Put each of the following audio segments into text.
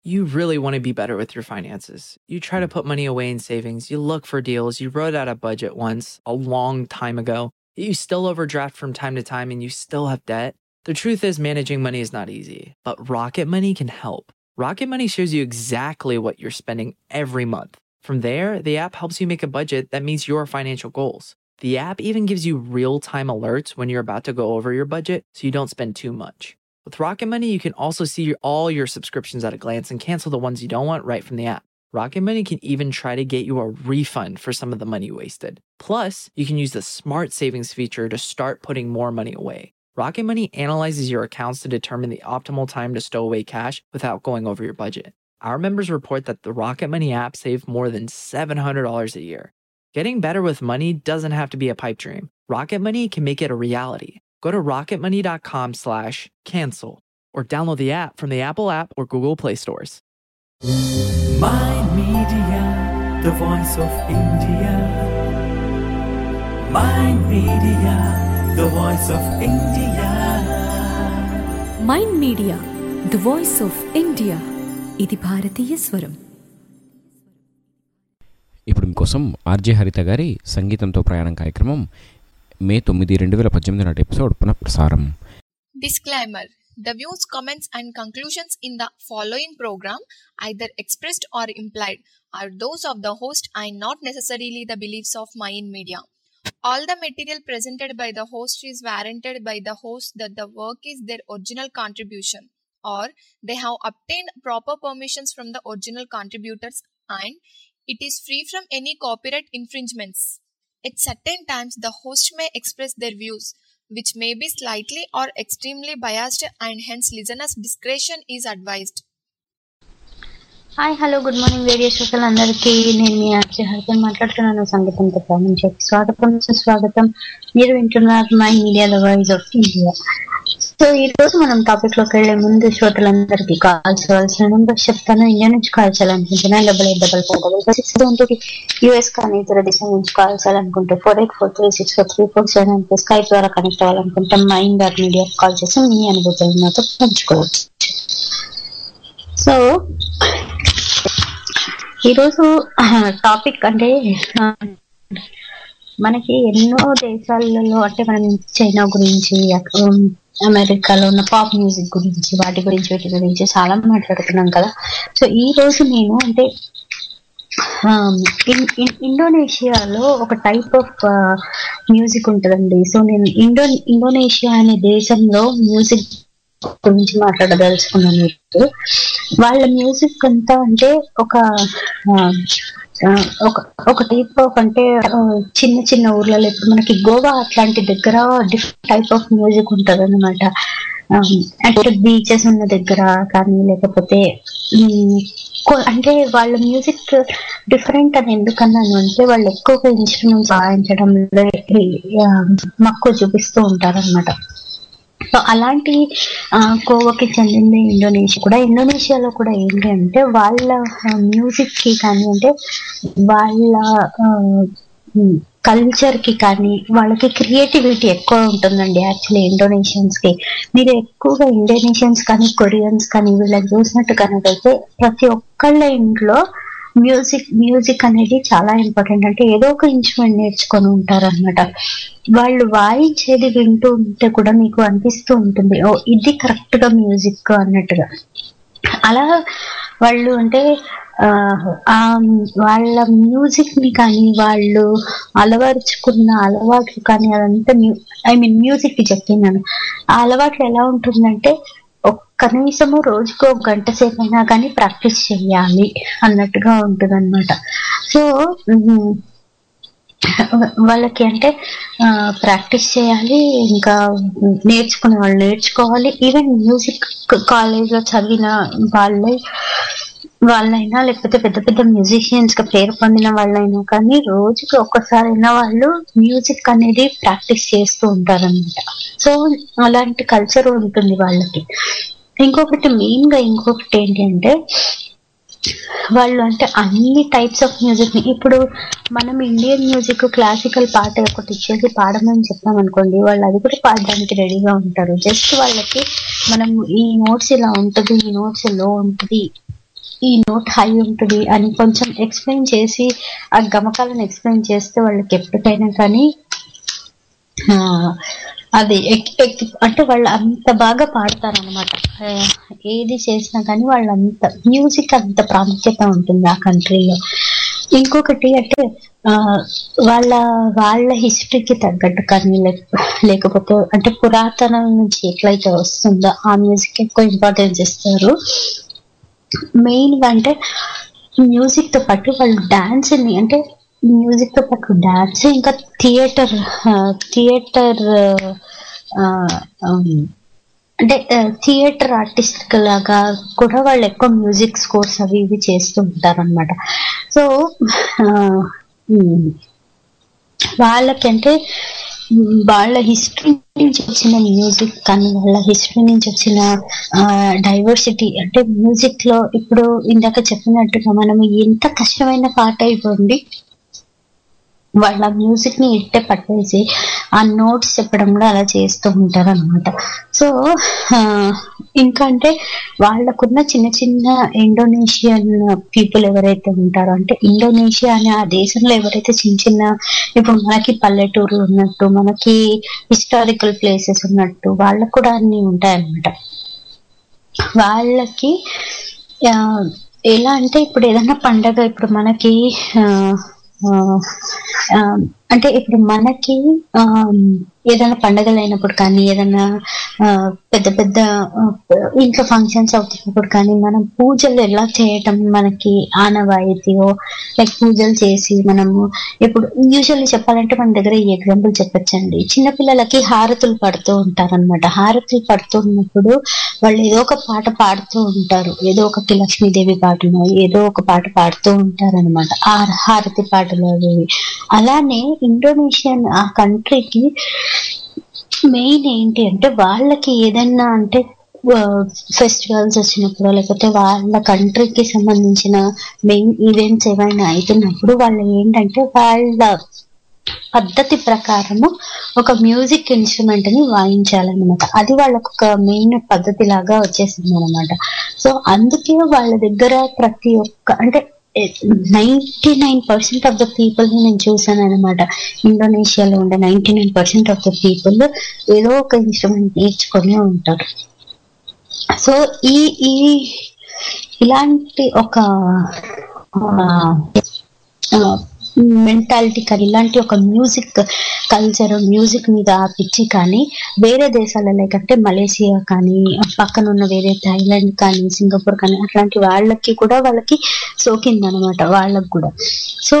You really want to be better with your finances. You try to put money away in savings, you look for deals, you wrote out a budget once a long time ago, you still overdraft from time to time, and you still have debt. The truth is, managing money is not easy, but Rocket Money can help. Rocket Money shows you exactly what you're spending every month. From there, the app helps you make a budget that meets your financial goals. The app even gives you real time alerts when you're about to go over your budget so you don't spend too much. With Rocket Money, you can also see your, all your subscriptions at a glance and cancel the ones you don't want right from the app. Rocket Money can even try to get you a refund for some of the money wasted. Plus, you can use the smart savings feature to start putting more money away. Rocket Money analyzes your accounts to determine the optimal time to stow away cash without going over your budget. Our members report that the Rocket Money app saved more than $700 a year. Getting better with money doesn't have to be a pipe dream. Rocket Money can make it a reality. Go to rocketmoney.com slash cancel or download the app from the Apple app or Google Play stores. My Media, the voice of India. My Media, the voice of India. Mind media the voice of India ఇది భారతీయ స్వరం ఇప్పుడు మీకోసం RJ హరిత గారి సంగీతంతో ప్రయాణం కార్యక్రమం మే తొమ్మిది రెండు వేల పద్దెనిమిది నాటి ఎపిసోడ్ పునఃప్రసారం Disclaimer The views, comments, and conclusions in the following program, either expressed or implied, are those of the host and not necessarily the beliefs of Mayan Media. All the material presented by the host is warranted by the host that the work is their original contribution or they have obtained proper permissions from the original contributors and it is free from any copyright infringements. At certain times, the host may express their views, which may be slightly or extremely biased, and hence listeners' discretion is advised. Hi hello good morning radio శ్రోతలందరికీ నేను మీ అర్జీ హరితన్ మాట్లాడుతున్నాను సంగీతంతో ప్రారంభించే స్వాగతం సుస్వాగతం మీరు వింటున్నారు my media the voice of India so ఈ రోజు మనం టాపిక్ లోకి వెళ్లే ముందు శ్రోతలందరికీ కాల్ చేయవలసిన నెంబర్ చెప్తాను ఇండియా నుంచి కాల్ చేయాలనుకుంటున్నా double eight double four double four six seven two US కానీ ఇతర దేశం నుంచి కాల్ చేయాలనుకుంటే four eight four three six four three four seven Skype ద్వారా కనెక్ట్ అవ్వాలనుకుంటే మైండ్ డాట్ మీడియా కాల్ చేసి మీ అనుభూతులను నాతో పంచుకోవచ్చు సో ఈరోజు టాపిక్ అంటే ఆ, మనకి ఎన్నో దేశాలలో అంటే మనం చైనా గురించి అక- ఉమ్, అమెరికాలో ఉన్న పాప్ మ్యూజిక్ గురించి వాటి గురించి వీటి గురించి చాలా మాట్లాడుతున్నాం కదా సో ఈ రోజు నేను అంటే ఆమ్, ఇన్- ఇన్- ఇండోనేషియాలో ఒక టైప్ ఆఫ్ మ్యూజిక్ ఉంటుందండి సో నేను ఇండో ఇండోనేషియా అనే దేశంలో మ్యూజిక్ గురించి మాట్లాడదలుచుకున్నాను ఇప్పుడు వాళ్ళ మ్యూజిక్ అంతా అంటే ఒక ఆ, ఆ, ఒక ఒక టైప్ ఆఫ్ అంటే ఆ, చిన్న చిన్న ఊర్లలో ఇప్పుడు మనకి గోవా అట్లాంటి దగ్గర డిఫరెంట్ టైప్ ఆఫ్ మ్యూజిక్ ఉంటది అనమాట అంటే బీచెస్ ఉన్న దగ్గర కానీ లేకపోతే ఉమ్, కొ- అంటే వాళ్ళ మ్యూజిక్ డిఫరెంట్ అని ఎందుకన్నాను అంటే వాళ్ళు ఎక్కువగా ఇన్స్ట్రుమెంట్స్ వాయించడంలో ఆ, మక్కువ చూపిస్తూ ఉంటారన్నమాట సో అలాంటి ఆ, కోవకి చెందింది ఇండోనేషియా కూడా ఇండోనేషియాలో కూడా ఏంటి అంటే వాళ్ళ మ్యూజిక్ కి కానీ అంటే వాళ్ళ కల్చర్ కి కానీ వాళ్ళకి క్రియేటివిటీ ఎక్కువ ఉంటుందండి యాక్చువల్లీ ఇండోనేషియన్స్ కి మీరు ఎక్కువగా ఇండోనేషియన్స్ కానీ కొరియన్స్ కానీ వీళ్ళని చూసినట్టు కనుకైతే ప్రతి ఒక్కళ్ళ ఇంట్లో మ్యూజిక్ మ్యూజిక్ అనేది చాలా ఇంపార్టెంట్ అంటే ఏదో ఒక ఇన్స్ట్రుమెంట్ నేర్చుకొని ఉంటారు అనమాట వాళ్ళు వాయించేది వింటూ ఉంటే కూడా మీకు అనిపిస్తూ ఉంటుంది ఓ ఇది కరెక్ట్ గా మ్యూజిక్ అన్నట్టుగా అలా వాళ్ళు అంటే ఆ, ఆ వాళ్ళ మ్యూజిక్ ని కానీ వాళ్ళు అలవరుచుకున్న అలవాట్లు కానీ అదంతా ఐ మీన్ మ్యూజిక్ కి చెప్తున్నాను ఆ అలవాట్లు ఎలా ఉంటుందంటే ఒక- కనీసము రోజుకు ఒక గంట సేపు అయినా కానీ ప్రాక్టీస్ చేయాలి అన్నట్టుగా ఉంటుంది అనమాట సో ఉమ్, వాళ్ళకి అంటే ప్రాక్టీస్ చేయాలి ఇంకా నేర్చుకునే వాళ్ళు నేర్చుకోవాలి ఈవెన్ మ్యూజిక్ కాలేజ్ లో చదివిన వాళ్ళే వాళ్ళైనా లేకపోతే పెద్ద పెద్ద మ్యూజిషియన్స్ గా పేరు పొందిన వాళ్ళైనా కానీ రోజుకి ఒక్కసారైనా వాళ్ళు మ్యూజిక్ అనేది ప్రాక్టీస్ చేస్తూ ఉంటారన్నమాట సో అలాంటి కల్చర్ ఉంటుంది వాళ్ళకి ఇంకొకటి మెయిన్ గా ఇంకొకటి ఏంటి అంటే వాళ్ళు అంటే అన్ని టైప్స్ ఆఫ్ మ్యూజిక్ ని ఇప్పుడు మనం ఇండియన్ మ్యూజిక్ క్లాసికల్ పాట ఒకటి ఇచ్చేసి పాడమని చెప్పాం అనుకోండి వాళ్ళు అది కూడా పాడడానికి రెడీగా ఉంటారు జస్ట్ వాళ్ళకి మనం ఈ నోట్స్ ఇలా ఉంటుంది ఈ నోట్స్ లో ఉంటుంది ఈ నోట్ హై ఉంటుంది అని కొంచెం ఎక్స్ప్లెయిన్ చేసి ఆ గమకాలను ఎక్స్ప్లెయిన్ చేస్తే వాళ్ళకి ఎప్పటికైనా కానీ ఆ, అది ఎక్- ఎక్- అంటే వాళ్ళు అంత బాగా పాడతారు అనమాట ఏది చేసినా కానీ వాళ్ళు అంత మ్యూజిక్ అంత ప్రాముఖ్యత ఉంటుంది ఆ కంట్రీలో ఇంకొకటి అంటే ఆ, వాళ్ళ వాళ్ళ హిస్టరీకి తగ్గట్టు కానీ లేక- లేకపోతే అంటే పురాతనం నుంచి ఎట్లయితే వస్తుందో ఆ మ్యూజిక్ ఎక్కువ ఇంపార్టెన్స్ ఇస్తారు మెయిన్ గా అంటే మ్యూజిక్ తో పాటు వాళ్ళు డాన్స్ ని అంటే మ్యూజిక్ తో పాటు డాన్స్ ఇంకా థియేటర్ థియేటర్ అంటే థియేటర్ ఆర్టిస్ట్ లాగా కూడా వాళ్ళు ఎక్కువ మ్యూజిక్ స్కోర్స్ అవి ఇవి చేస్తూ ఉంటారు అనమాట సో వాళ్ళకి అంటే ఉమ్, వాళ్ళ హిస్టరీ నుంచి వచ్చిన మ్యూజిక్ కానీ వాళ్ళ హిస్టరీ నుంచి వచ్చిన డైవర్సిటీ అంటే మ్యూజిక్ లో ఇప్పుడు ఇందాక చెప్పినట్టుగా మనం ఎంత కష్టమైన పాట అయిపోండి వాళ్ళ మ్యూజిక్ ని ఇట్టే పట్టేసి ఆ నోట్స్ చెప్పడం కూడా అలా చేస్తూ ఉంటారు అనమాట సో ఇంకా అంటే వాళ్ళకున్న చిన్న చిన్న ఇండోనేషియన్ పీపుల్ ఎవరైతే ఉంటారో అంటే ఇండోనేషియా అనే ఆ దేశంలో ఎవరైతే చిన్న చిన్న ఇప్పుడు మనకి పల్లెటూర్లు ఉన్నట్టు మనకి హిస్టారికల్ ప్లేసెస్ ఉన్నట్టు వాళ్ళకు కూడా అన్ని ఉంటాయన్నమాట వాళ్ళకి ఆ, ఎలా అంటే ఇప్పుడు ఏదైనా పండగ ఇప్పుడు మనకి ఆ, ఆ, ఆ, అంటే ఇప్పుడు మనకి ఆ, ఏదైనా పండగలు అయినప్పుడు కానీ ఏదైనా ఆ, పెద్ద పెద్ద ఆ, ఇంట్లో ఫంక్షన్స్ అవుతున్నప్పుడు కానీ మనం పూజలు ఎలా చేయటం మనకి ఆనవాయితీయో లైక్ పూజలు చేసి మనము ఇప్పుడు యూజువల్లీ చెప్పాలంటే మన దగ్గర ఈ ఎగ్జాంపుల్ చెప్పొచ్చండి చిన్నపిల్లలకి హారతులు పడుతూ ఉంటారు అనమాట హారతులు పడుతూ ఉన్నప్పుడు వాళ్ళు ఏదో ఒక పాట పాడుతూ ఉంటారు ఏదో ఒకటి లక్ష్మీదేవి పాటలు ఏదో ఒక పాట పాడుతూ ఉంటారు అనమాట ఆ హారతి పాటలు అవి ఇవి. అలానే ఇండోనేషియన్ ఆ కంట్రీకి మెయిన్ ఏంటి అంటే వాళ్ళకి ఏదన్నా అంటే ఫెస్టివల్స్ వచ్చినప్పుడు లేకపోతే వాళ్ళ కంట్రీకి సంబంధించిన మెయిన్ ఈవెంట్స్ ఏమైనా అవుతున్నప్పుడు వాళ్ళు ఏంటంటే వాళ్ళ పద్ధతి ప్రకారము ఒక మ్యూజిక్ ఇన్స్ట్రుమెంట్ ని వాయించాలన్నమాట అది వాళ్ళకు ఒక మెయిన్ పద్ధతి లాగా వచ్చేసింది అనమాట సో అందుకే వాళ్ళ దగ్గర ప్రతి ఒక్క అంటే ninety nine percent of the people ని నేను చూసాను అనమాట ఇండోనేషియాలో ఉండే ninety nine percent of the people ఏదో ఒక ఇన్స్ట్రుమెంట్ నేర్చుకొని ఉంటారు సో ఈ ఈ ఇలాంటి ఒక మెంటాలిటీ కానీ ఇలాంటి ఒక మ్యూజిక్ కల్చర్ మ్యూజిక్ మీద ఆ పిచ్చి కానీ వేరే దేశాలలో అంటే మలేషియా కానీ పక్కన ఉన్న వేరే థాయిలాండ్ కానీ సింగపూర్ కానీ అట్లాంటి వాళ్ళకి కూడా వాళ్ళకి సోకింది అనమాట వాళ్ళకి కూడా సో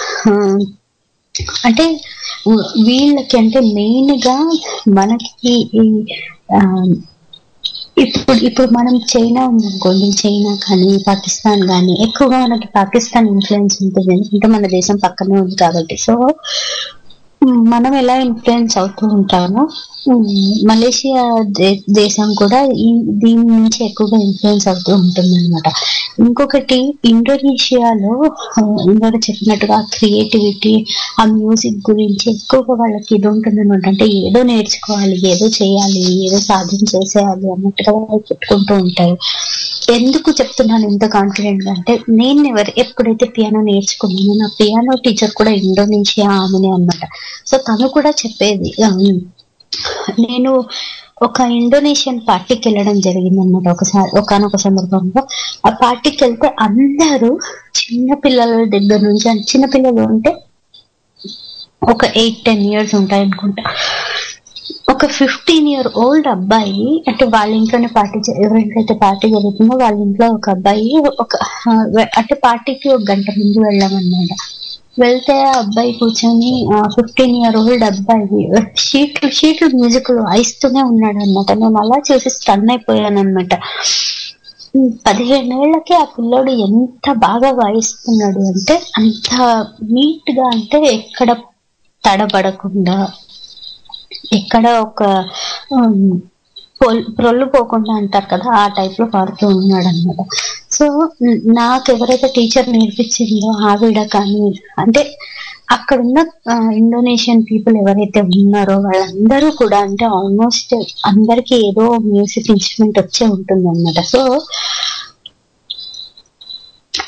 అంటే వీళ్ళకి అంటే మెయిన్ గా మనకి ఈ ఆ, ఇప్పుడు ఇప్పుడు మనం చైనా ఉందనుకోండి చైనా కానీ పాకిస్తాన్ కానీ ఎక్కువగా మనకి పాకిస్తాన్ ఇన్ఫ్లుయెన్స్ ఉంటుంది ఎందుకంటే మన దేశం పక్కనే ఉంది కాబట్టి సో ఉమ్, మనం ఎలా ఇన్ఫ్లుయెన్స్ అవుతూ ఉంటామో ఉమ్, మలేషియా దే- దేశం కూడా ఈ దీని నుంచి ఎక్కువగా ఇన్ఫ్లుయెన్స్ అవుతూ ఉంటుంది అనమాట ఇంకొకటి ఇండోనేషియాలో ఆ, ఇందాక చెప్పినట్టుగా క్రియేటివిటీ ఆ మ్యూజిక్ గురించి ఎక్కువగా వాళ్ళకి ఇది ఉంటుంది అనమాట అంటే ఏదో నేర్చుకోవాలి ఏదో చేయాలి ఏదో సాధించేసేయాలి అన్నట్టుగా వాళ్ళు పెట్టుకుంటూ ఉంటారు ఎందుకు చెప్తున్నాను ఇంత కాన్ఫిడెంట్ గా అంటే నేను ఎవరు ఎప్పుడైతే పియానో నేర్చుకున్నానో నా పియానో టీచర్ కూడా ఇండోనేషియా ఆమెనే అన్నమాట సో తను కూడా చెప్పేది ఆ, నేను ఒక ఇండోనేషియన్ పార్టీకి వెళ్ళడం జరిగింది అనమాట ఒకసారి ఒకనొక సందర్భంలో ఆ పార్టీకి వెళ్తే అందరూ చిన్న పిల్లల దగ్గర నుంచి అంటే చిన్న పిల్లలు అంటే ఒక ఎయిట్ టెన్ ఇయర్స్ ఉంటాయి అనుకుంటా ఒక ఫిఫ్టీన్ ఇయర్ ఓల్డ్ అబ్బాయి అంటే వాళ్ళ ఇంట్లోనే పార్టీ జ- ఎవరింట్లయితే పార్టీ జరుగుతుందో వాళ్ళ ఇంట్లో ఒక అబ్బాయి ఒక ఆ, వె- అంటే పార్టీకి ఒక గంట ముందు వెళ్ళామన్నమాట వెళ్తే ఆ అబ్బాయి కూర్చొని ఫిఫ్టీన్ ఇయర్ ఓల్డ్ అబ్బాయి షీట్లు షీట్లు మ్యూజిక్ వాయిస్తూనే ఉన్నాడు అనమాట నేను అలా చూసి స్టన్ అయిపోయాను అనమాట పదిహేనేళ్లకి ఆ పిల్లోడు ఎంత బాగా వాయిస్తున్నాడు అంటే అంత నీట్ గా అంటే ఎక్కడ తడబడకుండా ఎక్కడ ఒక ఉమ్, పొల్- ప్రొల్లు పోకుండా అంటారు కదా ఆ టైప్ లో పాడుతూ ఉన్నాడు అనమాట సో న- నాకు ఎవరైతే టీచర్ నేర్పించిందో ఆవిడ కానీ అంటే అక్కడ ఉన్న ఇండోనేషియన్ పీపుల్ ఎవరైతే ఉన్నారో వాళ్ళందరూ కూడా అంటే ఆల్మోస్ట్ అందరికి ఏదో మ్యూజిక్ ఇన్స్ట్రుమెంట్ వచ్చే ఉంటుంది అనమాట సో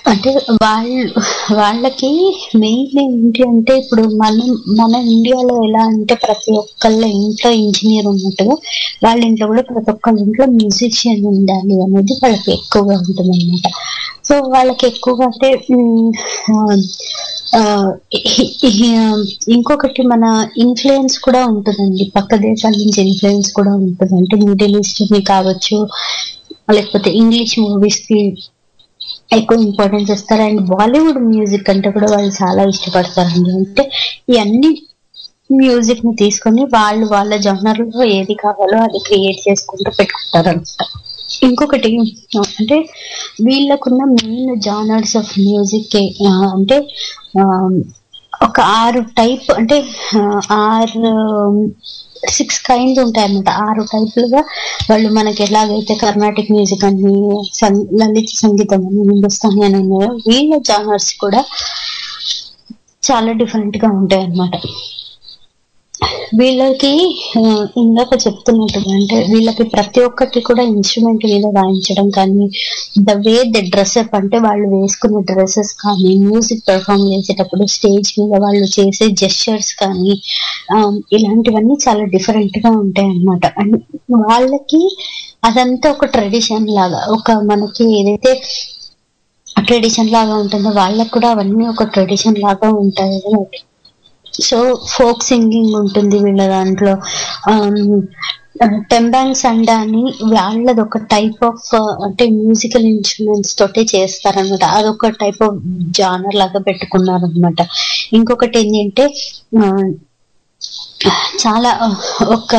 అంటే వాళ్ళు వాళ్ళకి మెయిన్ ఏంటి అంటే ఇప్పుడు మనం మన ఇండియాలో ఎలా అంటే ప్రతి ఒక్కళ్ళ ఇంట్లో ఇంజనీర్ ఉన్నట్టుగా వాళ్ళ ఇంట్లో కూడా ప్రతి ఒక్కళ్ళ ఇంట్లో మ్యూజిషియన్ ఉండాలి అనేది వాళ్ళకి ఎక్కువగా ఉంటుంది అనమాట సో వాళ్ళకి ఎక్కువగా అంటే ఉమ్, ఆ, ఈ- ఈ- ఇంకొకటి మన ఇన్ఫ్లుయెన్స్ కూడా ఉంటుందండి పక్క దేశాల నుంచి ఇన్ఫ్లుయెన్స్ కూడా ఉంటుంది అంటే మిడిల్ ఈస్ట్ ని కావచ్చు లేకపోతే ఇంగ్లీష్ మూవీస్ కి ఎక్కువ ఇంపార్టెన్స్ ఇస్తారు అండ్ బాలీవుడ్ మ్యూజిక్ అంటే కూడా వాళ్ళు చాలా ఇష్టపడతారండి అంటే ఈ అన్ని మ్యూజిక్ ని తీసుకొని వాళ్ళు వాళ్ళ జనర్ లో ఏది కావాలో అది క్రియేట్ చేసుకుంటూ పెట్టుకుంటారు అనమాట ఇంకొకటి అంటే వీళ్ళకున్న మెయిన్ జానర్స్ ఆఫ్ మ్యూజిక్ అంటే ఆ, ఒక ఆరు టైప్ అంటే ఆ, ఆరు సిక్స్ కైండ్ ఉంటాయన్నమాట ఆరు టైపులుగా వాళ్ళు మనకి ఎలాగైతే కర్ణాటిక్ మ్యూజిక్ అని సం- లలిత సంగీతం అని హిందుస్థానీ అని ఉన్నాయో వీళ్ళ జానర్స్ కూడా చాలా డిఫరెంట్ గా ఉంటాయి అన్నమాట వీళ్ళకి ఆ, ఇందాక చెప్తున్నట్టుగా అంటే వీళ్ళకి ప్రతి ఒక్కటి కూడా ఇన్స్ట్రుమెంట్ మీద వాయించడం కానీ ద వే ద డ్రెస్అప్ అంటే వాళ్ళు వేసుకున్న డ్రెస్సెస్ కానీ మ్యూజిక్ పెర్ఫామ్ చేసేటప్పుడు స్టేజ్ మీద వాళ్ళు చేసే జెస్చర్స్ కానీ ఆ, ఇలాంటివన్నీ చాలా డిఫరెంట్ గా ఉంటాయి అన్నమాట అండ్ వాళ్ళకి అదంతా ఒక ట్రెడిషన్ లాగా ఒక మనకి ఏదైతే ట్రెడిషన్ లాగా ఉంటుందో వాళ్ళకి కూడా అవన్నీ ఒక ట్రెడిషన్ లాగా ఉంటాయి అన్నమాట. సో ఫోక్ సింగింగ్ ఉంటుంది వీళ్ళ దాంట్లో టెంబాంగ్ సండా అని వాళ్ళది ఒక టైప్ ఆఫ్ అంటే మ్యూజికల్ ఇన్స్ట్రుమెంట్స్ తోటే చేస్తారనమాట అదొక టైప్ ఆఫ్ జానర్ లాగా పెట్టుకున్నారనమాట ఇంకొకటి ఏంటంటే ఆ, చాలా ఒక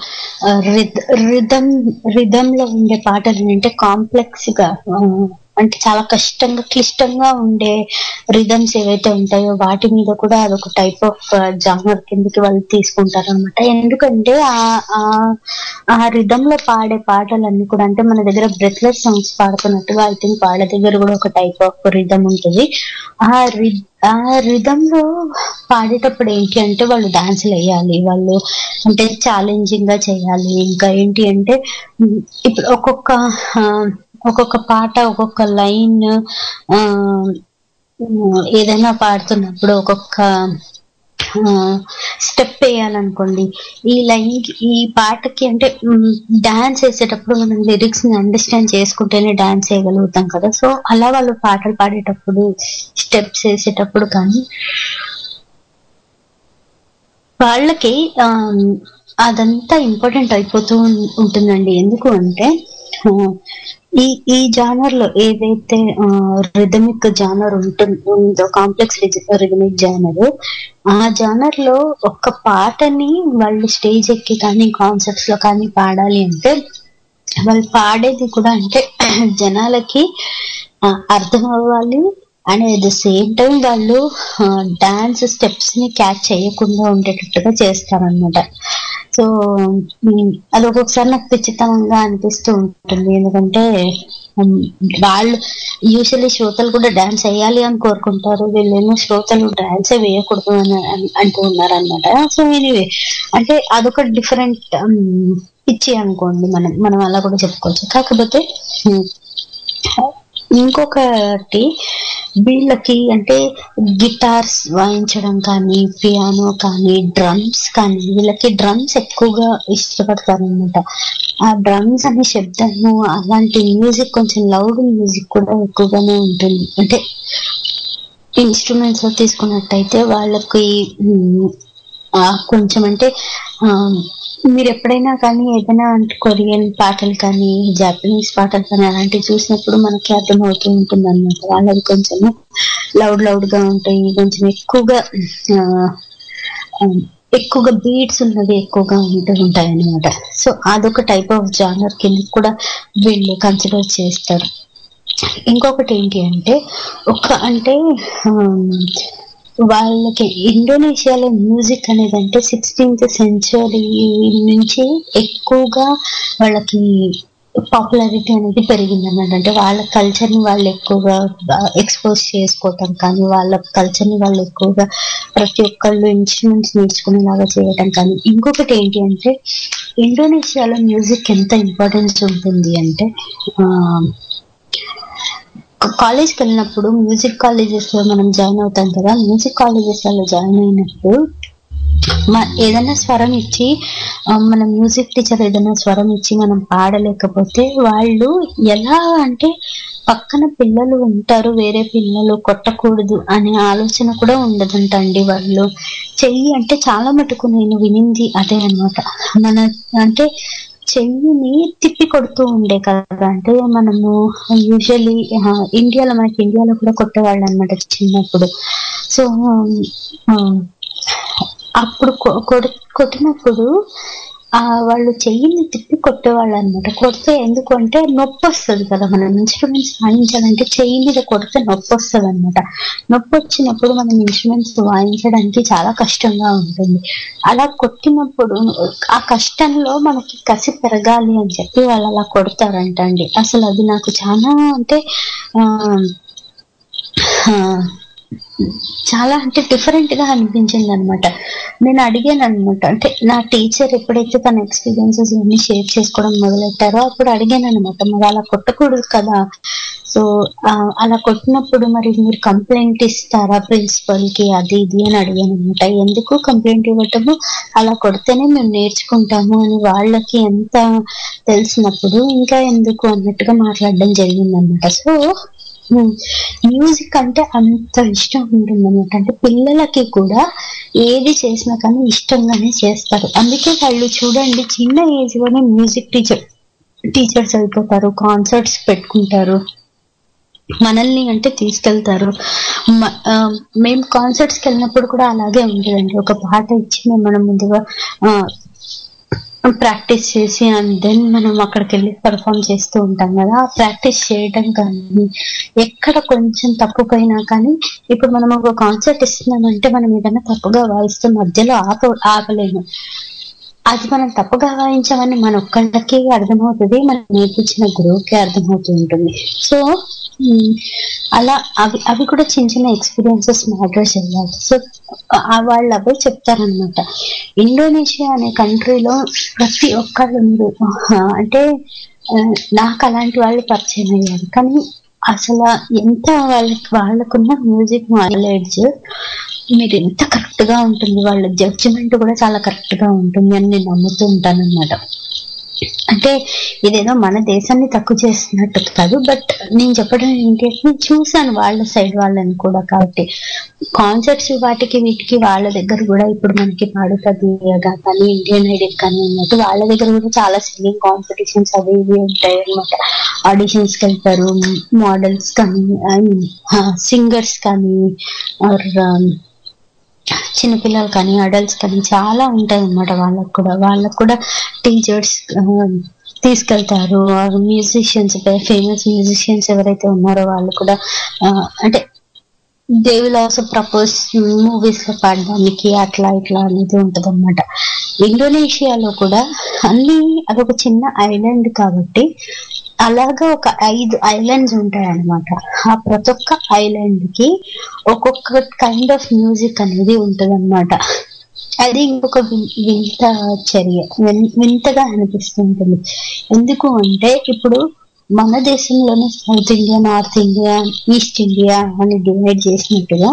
రిధం రిధమ్ లో ఉండే పాటలు ఏంటంటే కాంప్లెక్స్ గా ఆ, అంటే చాలా కష్టంగా క్లిష్టంగా ఉండే రిథమ్స్ ఏవైతే ఉంటాయో వాటి మీద కూడా అదొక టైప్ ఆఫ్ జానర్ కిందకి వాళ్ళు తీసుకుంటారు అనమాట ఎందుకంటే ఆ ఆ- ఆ రిధమ్ లో పాడే పాటలన్నీ కూడా అంటే మన దగ్గర బ్రెత్లెస్ సాంగ్స్ పాడుతున్నట్టుగా ఐ థింక్ వాళ్ళ దగ్గర కూడా ఒక టైప్ ఆఫ్ రిధమ్ ఉంటుంది ఆ రి ఆ రిధమ్ లో పాడేటప్పుడు ఏంటి అంటే వాళ్ళు డాన్సులు వేయాలి వాళ్ళు అంటే ఛాలెంజింగ్ గా చేయాలి ఇంకా ఏంటి అంటే ఉమ్, ఇప్పుడు ఒక్కొక్క ఆ, ఒక్కొక్క పాట ఒక్కొక్క లైన్ ఏదైనా పాడుతున్నప్పుడు ఒక్కొక్క స్టెప్ వేయాలనుకోండి ఈ లైన్ ఈ పాటకి అంటే డాన్స్ వేసేటప్పుడు మనం లిరిక్స్ ని అండర్స్టాండ్ చేసుకుంటేనే డాన్స్ వేయగలుగుతాం కదా సో అలా వాళ్ళు పాటలు పాడేటప్పుడు స్టెప్స్ వేసేటప్పుడు కానీ వాళ్ళకి ఆమ్, అదంతా ఇంపార్టెంట్ అయిపోతూ ఉం- ఉంటుందండి ఎందుకు అంటే ఆ, ఈ ఈ జానర్ లో ఏదైతే రిథమిక్ జానర్ ఉంటుందో కాంప్లెక్స్ రిథమిక్ జానర్ ఆ జానర్ లో ఒక్క పాటని వాళ్ళు స్టేజ్ ఎక్కి కానీ కాన్సర్ట్స్ లో కానీ పాడాలి అంటే వాళ్ళు పాడేది కూడా అంటే జనాలకి ఆ, అర్థం అవ్వాలి and at the same time వాళ్ళు డాన్స్ స్టెప్స్ ని క్యాచ్ చేయకుండా ఉండేటట్టుగా చేస్తారనమాట సో ఉమ్, అది ఒక్కొక్కసారి నాకు విచిత్రంగా అనిపిస్తూ ఉంటుంది ఎందుకంటే ఉమ్, వాళ్ళు యూజువల్లీ శ్రోతలు కూడా డాన్స్ వేయాలి అని కోరుకుంటారు వీళ్ళేమో శ్రోతలు డాన్సే వేయకూడదు అని అన్- అంటూ ఉన్నారు అనమాట సో ఎనీవే అంటే అదొక డిఫరెంట్ పిచ్చి అనుకోండి మనం మనం అలా కూడా చెప్పుకోవచ్చు కాకపోతే ఉమ్, ఇంకొకటి వీళ్ళకి అంటే గిటార్స్ వాయించడం కానీ పియానో కానీ డ్రమ్స్ కానీ వీళ్ళకి డ్రమ్స్ ఎక్కువగా ఇష్టపడతారు అనమాట ఆ డ్రమ్స్ అనే శబ్దము అలాంటి మ్యూజిక్ కొంచెం లౌడ్ మ్యూజిక్ కూడా ఎక్కువగానే ఉంటుంది అంటే ఇన్స్ట్రుమెంట్స్ లో తీసుకున్నట్టయితే వాళ్ళకి ఉమ్, ఆ కొంచెం అంటే ఆ, మీరు ఎప్పుడైనా కానీ ఏదైనా అంటే కొరియన్ పాటలు కానీ జాపనీస్ పాటలు కానీ అలాంటివి చూసినప్పుడు మనకి అర్థమవుతూ ఉంటుంది అనమాట వాళ్ళది కొంచెం లౌడ్ లౌడ్ గా ఉంటాయి కొంచెం ఎక్కువగా ఆ, ఆ, ఎక్కువగా బీట్స్ ఉన్నవి ఎక్కువగా ఉంటూ ఉంటాయి అనమాట సో అదొక టైప్ ఆఫ్ జానర్ కింద కూడా వీళ్ళు కన్సిడర్ చేస్తారు ఇంకొకటి ఏంటి అంటే ఒక అంటే ఆమ్, వాళ్ళకి ఇండోనేషియాలో మ్యూజిక్ అనేది అంటే సిక్స్టీన్త్ సెంచరీ నుంచి ఎక్కువగా వాళ్ళకి పాపులారిటీ అనేది పెరిగింది అన్నమాట అంటే వాళ్ళ కల్చర్ ని వాళ్ళు ఎక్కువగా ఎక్స్పోజ్ చేసుకోవటం కానీ వాళ్ళ కల్చర్ ని వాళ్ళు ఎక్కువగా ప్రతి ఒక్కళ్ళు ఇన్స్ట్రుమెంట్స్ నేర్చుకునేలాగా చేయటం కానీ ఇంకొకటి ఏంటి అంటే ఇండోనేషియాలో మ్యూజిక్ ఎంత ఇంపార్టెన్స్ ఉంటుంది అంటే ఆ, కాలేజ్కి వెళ్ళినప్పుడు మ్యూజిక్ కాలేజెస్ లో మనం జాయిన్ అవుతాం కదా మ్యూజిక్ కాలేజెస్ లో జాయిన్ అయినప్పుడు మ- ఏదైనా స్వరం ఇచ్చి ఆ, మన మ్యూజిక్ టీచర్ ఏదైనా స్వరం ఇచ్చి మనం పాడలేకపోతే వాళ్ళు ఎలా అంటే పక్కన పిల్లలు ఉంటారు వేరే పిల్లలు కొట్టకూడదు అనే ఆలోచన కూడా ఉండదంటండి వాళ్ళు చెయ్యి అంటే చాలా మటుకు నేను వినింది అదే అన్నమాట మన అంటే చెయ్యిని తిప్పి కొడుతూ ఉండే కదా అంటే మనము యూజువలీ ఇండియాలో మనకి ఇండియాలో కూడా కొట్టేవాళ్ళు అనమాట చిన్నప్పుడు సో అప్పుడు కొ- కొడు- కొట్టినప్పుడు ఆ వాళ్ళు చెయ్యిని తిప్పి కొట్టేవాళ్ళు అనమాట కొడితే ఎందుకు అంటే నొప్పి వస్తుంది కదా మనం ఇన్స్ట్రుమెంట్స్ వాయించాలంటే చెయ్యి మీద కొడితే నొప్పి వస్తుంది అనమాట నొప్పి వచ్చినప్పుడు మనం ఇన్స్ట్రుమెంట్స్ వాయించడానికి చాలా కష్టంగా ఉంటుంది అలా కొట్టినప్పుడు ఆ కష్టంలో మనకి కసి పెరగాలి అని చెప్పి వాళ్ళు అలా కొడతారంట అండి అసలు అది నాకు చాలా అంటే ఆ ఆ, చాలా అంటే డిఫరెంట్ గా అనిపించింది అనమాట నేను అడిగాను అనమాట అంటే నా టీచర్ ఎప్పుడైతే తన ఎక్స్పీరియన్సెస్ ఇవన్నీ షేర్ చేసుకోవడం మొదలెట్టారో అప్పుడు అడిగాను అనమాట మరి అలా కొట్టకూడదు కదా సో ఆ, అలా కొట్టినప్పుడు మరి మీరు కంప్లైంట్ ఇస్తారా ప్రిన్సిపల్ కి అది ఇది అని అడిగాను అనమాట ఎందుకు కంప్లైంట్ ఇవ్వటము అలా కొడితేనే మేము నేర్చుకుంటాము అని వాళ్ళకి ఎంత తెలిసినప్పుడు ఇంకా ఎందుకు అన్నట్టుగా మాట్లాడడం జరిగింది అనమాట సో మ్యూజిక్ అంటే అంత ఇష్టం ఉంటుంది అనమాట అంటే పిల్లలకి కూడా ఏది చేసినా కానీ ఇష్టంగానే చేస్తారు అందుకే వాళ్ళు చూడండి చిన్న ఏజ్ లోనే మ్యూజిక్ టీచర్ టీచర్స్ అయిపోతారు కాన్సర్ట్స్ పెట్టుకుంటారు మనల్ని అంటే తీసుకెళ్తారు మ- ఆ, మేము కాన్సర్ట్స్కి వెళ్ళినప్పుడు కూడా అలాగే ఉండేదండి ఒక పాట ఇచ్చి మేము మనం ముందుగా ఆ, ప్రాక్టీస్ చేసి అండ్ దెన్ మనం అక్కడికి వెళ్ళి పర్ఫామ్ చేస్తూ ఉంటాం కదా ఆ ప్రాక్టీస్ చేయడం కానీ ఎక్కడ కొంచెం తప్పు పోయినా కానీ ఇప్పుడు మనం ఒక కాన్సర్ట్ ఇస్తున్నామంటే మనం ఏదైనా తప్పుగా వాయిస్తే మధ్యలో ఆప ఆపలేము అది మనం తప్పుగా వాయించామని మన ఒక్కళ్ళకి అర్థమవుతుంది మనం నేర్పించిన గురువుకి అర్థమవుతూ ఉంటుంది సో ఉమ్, అలా అవి అవి కూడా చిన్న చిన్న ఎక్స్పీరియన్సెస్ మ్యాటర్ చేయాలి సో ఆ వాళ్ళు అవే చెప్తారనమాట ఇండోనేషియా అనే కంట్రీలో ప్రతి ఒక్కళ్ళు మీరు ఆ, అంటే ఆ, నాకు అలాంటి వాళ్ళు పరిచయం అయ్యారు కానీ అసలు ఎంత వాళ్ళకి వాళ్ళకున్న మ్యూజిక్ నాలెడ్జ్ మీరు ఎంత కరెక్ట్ గా ఉంటుంది వాళ్ళ జడ్జిమెంట్ కూడా చాలా కరెక్ట్ గా ఉంటుంది అని నేను నమ్ముతూ ఉంటాను అనమాట అంటే ఇదేదో మన దేశాన్ని తక్కువ చేస్తున్నట్టు కాదు బట్ నేను చెప్పడం ఏంటి అంటే నేను చూసాను వాళ్ళ సైడ్ వాళ్ళని కూడా కాబట్టి కాన్సర్ట్స్ వాటికి వీటికి వాళ్ళ దగ్గర కూడా ఇప్పుడు మనకి పాడుతా తీయగా కానీ ఇండియన్ ఐడల్ కానీ ఉన్నట్టు వాళ్ళ దగ్గర కూడా చాలా సింగింగ్ కాంపిటీషన్స్ అవి ఇవి ఉంటాయి అనమాట ఆడిషన్స్ కి వెళ్తారు మోడల్స్ కానీ ఐ మీన్ సింగర్స్ కానీ ఆర్ చిన్నపిల్లలు కానీ అడల్ట్స్ కానీ చాలా ఉంటాయి అన్నమాట వాళ్ళకు కూడా వాళ్ళకు కూడా టీచర్స్ తీసుకెళ్తారు మ్యూజిషియన్స్ ఫేమస్ మ్యూజిషియన్స్ ఎవరైతే ఉన్నారో వాళ్ళు కూడా ఆ, అంటే they will also propose movies లో పాడడానికి అట్లా ఇట్లా అనేది ఉంటది అనమాట ఇండోనేషియాలో కూడా అన్ని అదొక చిన్న ఐలాండ్ కాబట్టి అలాగా ఒక ఐదు ఐలాండ్స్ ఉంటాయి అనమాట ఆ ప్రతి ఒక్క ఐలాండ్ కి ఒక్కొక్క కైండ్ ఆఫ్ మ్యూజిక్ అనేది ఉంటది అది ఇంకొక విన్- వింత చర్య విన్- వింతగా అనిపిస్తుంటుంది ఎందుకు అంటే ఇప్పుడు మన దేశంలోనే south India north India east India అని డివైడ్ చేసినట్టుగా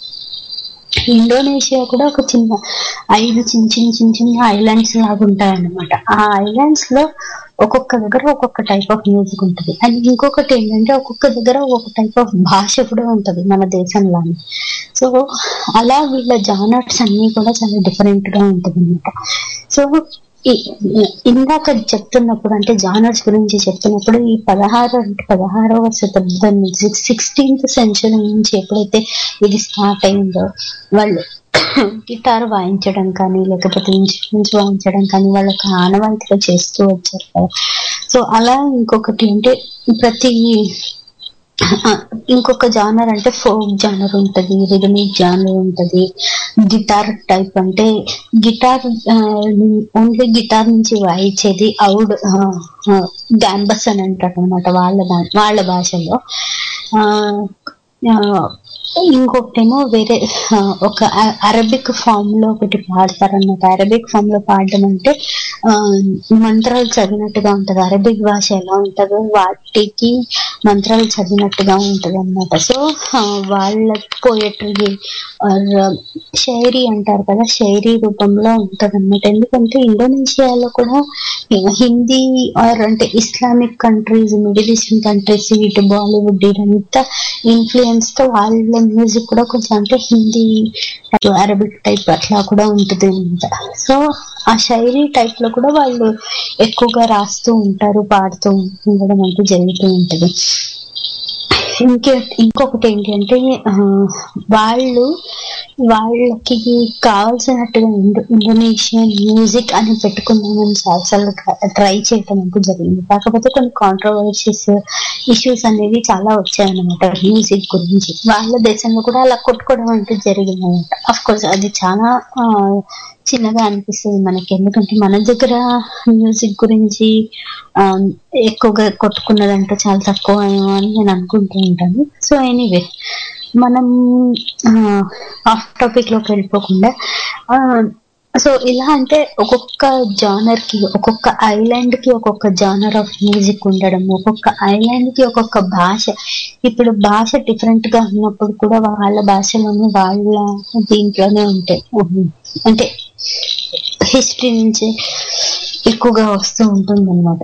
ఇండోనేషియా కూడా ఒక చిన్న ఐదు చిన్న చిన్న చిన్న చిన్న ఐలాండ్స్ లాగా ఉంటాయి అన్నమాట ఆ ఐలాండ్స్ లో ఒక్కొక్క దగ్గర ఒక్కొక్క టైప్ ఆఫ్ మ్యూజిక్ ఉంటుంది అండ్ ఇంకొకటి ఏంటంటే ఒక్కొక్క దగ్గర ఒక్కొక్క టైప్ ఆఫ్ భాష కూడా ఉంటది మన దేశంలోనే సో అలా వీళ్ళ జానర్స్ అన్ని కూడా చాలా డిఫరెంట్ గా ఉంటుంది అనమాట సో ఈ- ఇందాక చెప్తున్నప్పుడు అంటే జానర్స్ గురించి చెప్తున్నప్పుడు ఈ పదహారు అంటే పదహారవ శతాబ్దం నుంచి సిక్స్టీన్త్ సెంచరీ నుంచి ఎప్పుడైతే ఇది స్టార్ట్ అయిందో వాళ్ళు గిటార్ వాయించడం కానీ లేకపోతే ఇన్స్ట్రుమెంట్స్ వాయించడం కానీ వాళ్ళకి ఆనవాయితీగా చేస్తూ వచ్చారు కదా సో అలా ఇంకొకటి అంటే ప్రతి ఆ, ఇంకొక జానర్ అంటే ఫోక్ జానర్ ఉంటది రిథమిక్ జానర్ ఉంటది గిటార్ టైప్ అంటే గిటార్ ఓన్లీ గిటార్ నుంచి వాయించేది అవుడ్ గ్యాంబస్ అని అంటారు అనమాట వాళ్ళ దా- వాళ్ళ భాషలో ఆ, ఆ, ఇంకొకటేమో వేరే ఆ, ఒక అ- అరబిక్ ఫామ్ లో ఒకటి పాడతారన్నమాట అరబిక్ ఫామ్ లో పాడడం అంటే ఆ, మంత్రాలు చదివినట్టుగా ఉంటది అరబిక్ భాష ఎలా ఉంటుందో వాటికి మంత్రాలు చదివినట్టుగా ఉంటది అనమాట సో వాళ్ళ పోయట్రీ షైరీ అంటారు కదా షైరీ రూపంలో ఉంటది అనమాట ఎందుకంటే ఇండోనేషియాలో కూడా హిందీ ఆర్ అంటే Islamic countries middle eastern countries ఇటు బాలీవుడ్ ఇదంతా ఇన్ఫ్లుయెన్స్ తో వాళ్ళ మ్యూజిక్ కూడా కొంచెం అంటే హిందీ అరబిక్ టైప్ అట్లా కూడా ఉంటుంది అనమాట సో ఆ షైరీ టైప్ లో కూడా వాళ్ళు ఎక్కువగా రాస్తూ ఉంటారు పాడుతూ ఉండడం అంటూ జరుగుతూ ఉంటది ఇంకే ఇంకొకటి ఏంటంటే ఆ, వాళ్ళు వాళ్ళకి కావాల్సినట్టుగా ఇండో ఇండోనేషియన్ మ్యూజిక్ అని పెట్టుకుందామని చాలాసార్లు ట్రై చేయటం అంటూ జరిగింది కాకపోతే కొన్ని కాంట్రవర్సీస్ ఇష్యూస్ అనేవి చాలా వచ్చాయన్నమాట మ్యూజిక్ గురించి వాళ్ళ దేశంలో కూడా అలా కొట్టుకోవడం అంటూ జరిగింది అనమాట అఫ్ కోర్స్ అది చాలా ఆ, చిన్నగా అనిపిస్తుంది మనకి ఎందుకంటే మన దగ్గర మ్యూజిక్ గురించి ఆ, ఎక్కువగా కొట్టుకున్నదంటే చాలా తక్కువ ఏమో అని నేను అనుకుంటూ ఉంటాను సో ఎనీవే మనం ఆఫ్ టాపిక్ లోకి వెళ్ళిపోకుండా ఆ, సో ఇలా అంటే ఒక్కొక్క జానర్ కి ఒక్కొక్క ఐలాండ్ కి ఒక్కొక్క జానర్ ఆఫ్ మ్యూజిక్ ఉండడం ఒక్కొక్క ఐలాండ్ కి ఒక్కొక్క భాష ఇప్పుడు భాష డిఫరెంట్ గా ఉన్నప్పుడు కూడా వాళ్ళ భాషలోనే వాళ్ళ దీంట్లోనే ఉంటాయి అంటే హిస్టరీ నుంచి ఎక్కువగా వస్తూ ఉంటుంది అనమాట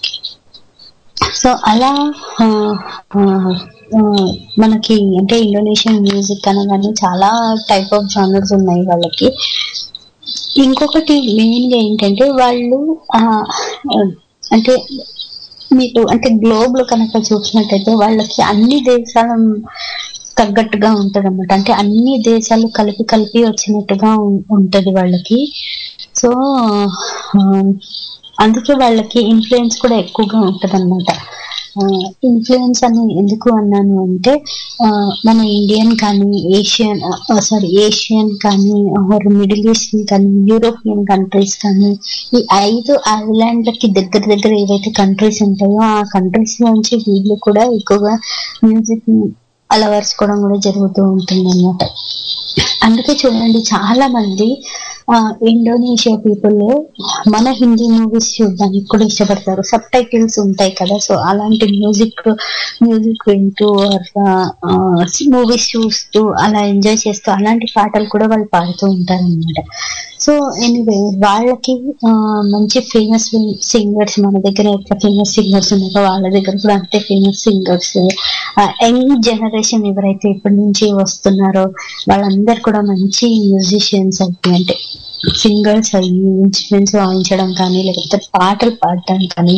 సో అలా ఆ, ఆ, ఆ, మనకి అంటే ఇండోనేషియన్ మ్యూజిక్ అనగానే చాలా టైప్ ఆఫ్ జానర్స్ ఉన్నాయి వాళ్ళకి ఇంకొకటి మెయిన్ గా ఏంటంటే వాళ్ళు ఆ, ఆ, అంటే మీకు అంటే గ్లోబ్ లో కనుక చూసినట్టయితే వాళ్ళకి అన్ని దేశాల తగ్గట్టుగా ఉంటది అనమాట అంటే అన్ని దేశాలు కలిపి కలిపి వచ్చినట్టుగా ఉం- ఉంటది వాళ్ళకి సో ఆ, అందుకే వాళ్ళకి ఇన్ఫ్లుయెన్స్ కూడా ఎక్కువగా ఉంటది అనమాట ఇన్ఫ్లుయెన్స్ అని ఎందుకు అన్నాను అంటే ఆ, మన ఇండియన్ కానీ ఏషియన్ సారీ ఏషియన్ కానీ ఆర్ మిడిల్ ఈస్టర్న్ కానీ యూరోపియన్ కంట్రీస్ కానీ ఈ ఐదు ఐలాండ్లకి దగ్గర దగ్గర ఏవైతే కంట్రీస్ ఉంటాయో ఆ కంట్రీస్ నుంచి వీళ్ళు కూడా ఎక్కువగా మ్యూజిక్ అలవరుచుకోవడం కూడా జరుగుతూ ఉంటుంది అన్నమాట అందుకే చూడండి చాలా మంది ఆ, ఇండోనేషియా పీపుల్ మన హిందీ మూవీస్ చూడడానికి కూడా ఇష్టపడతారు సబ్ టైటిల్స్ ఉంటాయి కదా సో అలాంటి మ్యూజిక్ మ్యూజిక్ వింటూ మూవీస్ చూస్తూ అలా ఎంజాయ్ చేస్తూ అలాంటి పాటలు కూడా వాళ్ళు పాడుతూ ఉంటారు అనమాట సో ఎనీవే వాళ్ళకి ఆ, మంచి ఫేమస్ సింగర్స్ మన దగ్గర ఎట్లా ఫేమస్ సింగర్స్ ఉన్నారో వాళ్ళ దగ్గర కూడా అంతే ఫేమస్ సింగర్స్ యంగ్ జనరేషన్ ఎవరైతే ఇప్పటి నుంచి వస్తున్నారో వాళ్ళందరూ కూడా మంచి మ్యూజిషియన్స్ అయ్యి అంటే సింగర్స్ అయ్యి ఇన్స్ట్రుమెంట్స్ వాయించడం కానీ లేకపోతే పాటలు పాడటం కానీ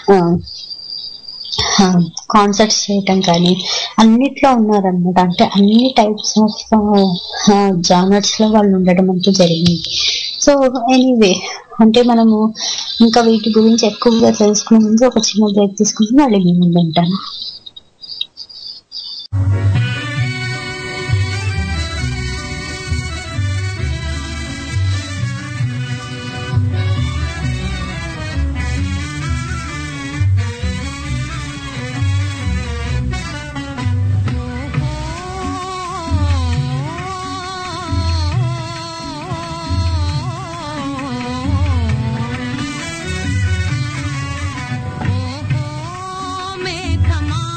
కాన్సర్ట్స్ చేయటం కానీ అన్నిట్లో ఉన్నారనమాట అంటే అన్ని టైప్స్ ఆఫ్ జానర్స్ లో వాళ్ళు ఉండడం అంటూ జరిగింది సో ఎనీవే అంటే మనము ఇంకా వీటి గురించి ఎక్కువగా తెలుసుకునే ముందు ఒక చిన్న బ్రేక్ తీసుకుని మళ్ళీ మీ ముందు ఉంటాను మేఘమా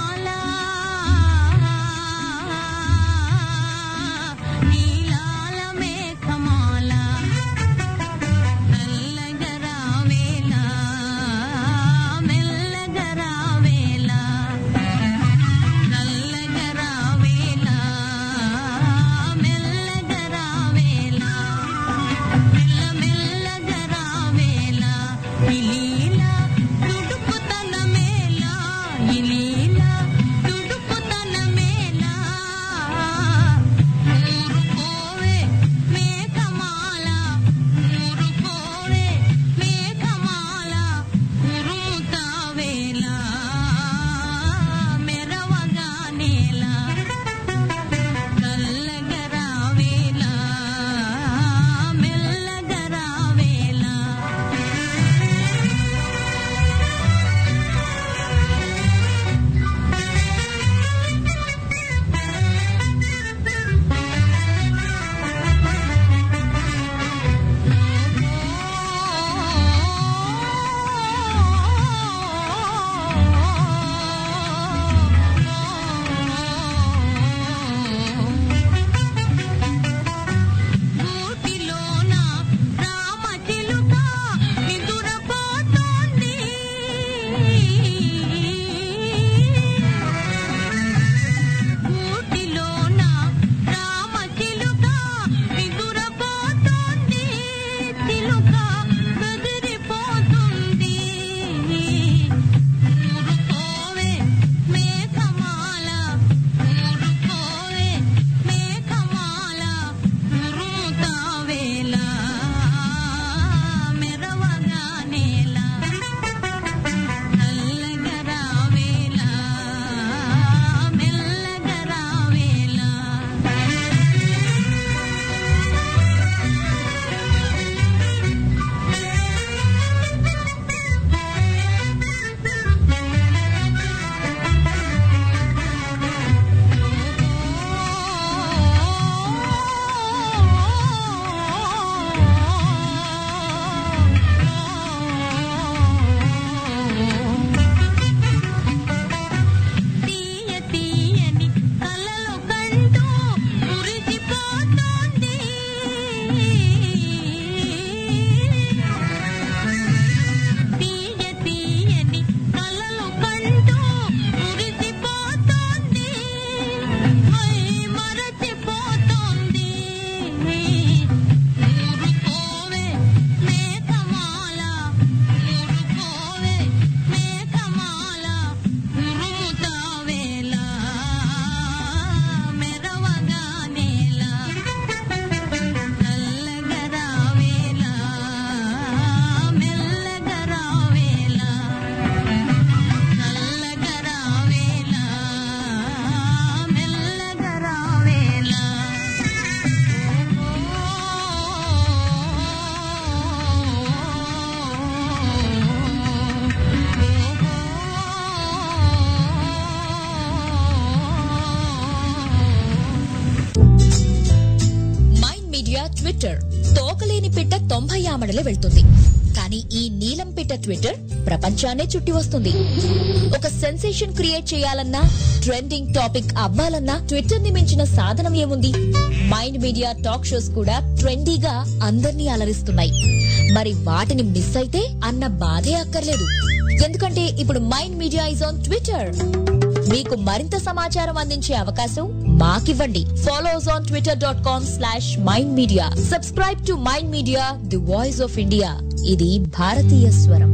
మీడియా ట్విట్టర్ తోకలేని పిట్ట తొంభై ఆమడలే వెళ్తుంది కానీ ఈ నీలం పిట్ట ట్విట్టర్ ప్రపంచాన్నే చుట్టి వస్తుంది ఒక సెన్సేషన్ క్రియేట్ చేయాలన్నా ట్రెండింగ్ టాపిక్ అవ్వాలన్నా ట్విట్టర్ ని మించిన సాధనం ఏముంది మైండ్ మీడియా టాక్ షోస్ కూడా ట్రెండీగా అందర్నీ అలరిస్తున్నాయి మరి వాటిని మిస్ అయితే అన్న బాధే అక్కర్లేదు ఎందుకంటే ఇప్పుడు mind media is on Twitter మీకు మరింత సమాచారం అందించే అవకాశం మాకివ్వండి follows on Twitter dot com slash mind media subscribe to mind media the voice of India ఇది భారతీయ స్వరం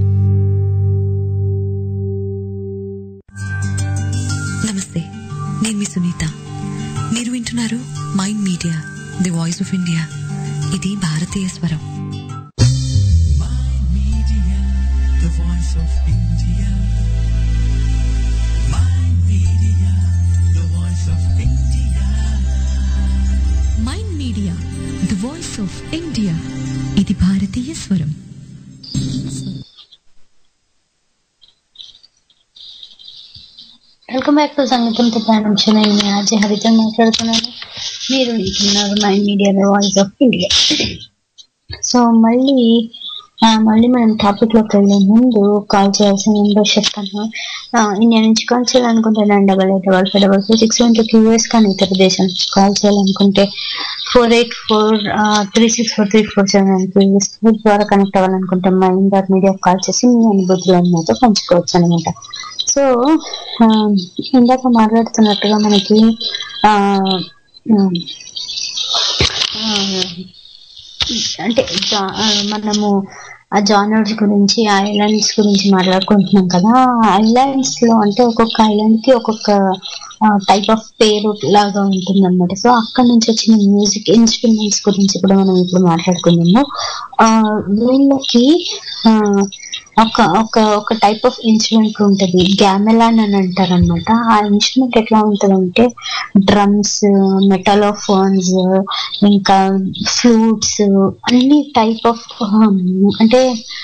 నమస్తే నేను మీ సునీత మీరు వింటున్నారు mind media the voice of India ఇది భారతీయ స్వరం The voice of India. Mind Media, the voice of India. Mind media the voice of India ఇది భారతీయ స్వరం వెల్కమ్ బ్యాక్ టు సంగీతంతో ప్రారంభించిన నేను మీ ఆర్జే హరిత మాట్లాడుతున్నాను మీరు వింటున్నారు mind media the voice of India so మళ్ళీ ఆ, మళ్ళీ మనం టాపిక్ లోకి వెళ్ళే ముందు కాల్ చేయాల్సిన నెంబర్ చెప్తాను ఆ, ఇండియా నుంచి కాల్ చేయాలనుకుంటే nine double eight double five double four six seven two US కానీ ఇతర దేశం నుంచి కాల్ చేయాలనుకుంటే four eight four three six four three four seven US ద్వారా కనెక్ట్ అవ్వాలనుకుంటే మైండ్ డాట్ మీడియా కాల్ చేసి మీ అనుభూతులను మాతో పంచుకోవచ్చు అనమాట సో ఆ, ఇందాక మాట్లాడుతున్నట్టుగా మనకి ఆ, ఉమ్, ఆ, అంటే జా- ఆ, మనము ఆ జానర్స్ గురించి ఐలాండ్స్ గురించి మాట్లాడుకుంటున్నాం కదా ఐలాండ్స్ లో అంటే ఒక్కొక్క ఐలాండ్ కి ఒక్కొక్క టైప్ ఆఫ్ పేరు లాగా ఉంటుంది అనమాట సో అక్కడ నుంచి వచ్చిన మ్యూజిక్ ఇన్స్ట్రుమెంట్స్ గురించి కూడా మనం ఇప్పుడు మాట్లాడుకుందాము ఆ వీళ్ళకి ఆ, ఒక ఒక ఒక టైప్ ఆఫ్ ఇన్స్ట్రుమెంట్ ఉంటుంది గ్యామెలాన్ అని అంటారు అనమాట ఆ ఇన్స్ట్రుమెంట్ ఎట్లా ఉంటుందంటే డ్రమ్స్ మెటలోఫోన్స్ ఇంకా ఫ్లూట్స్ అన్ని టైప్ ఆఫ్ అంటే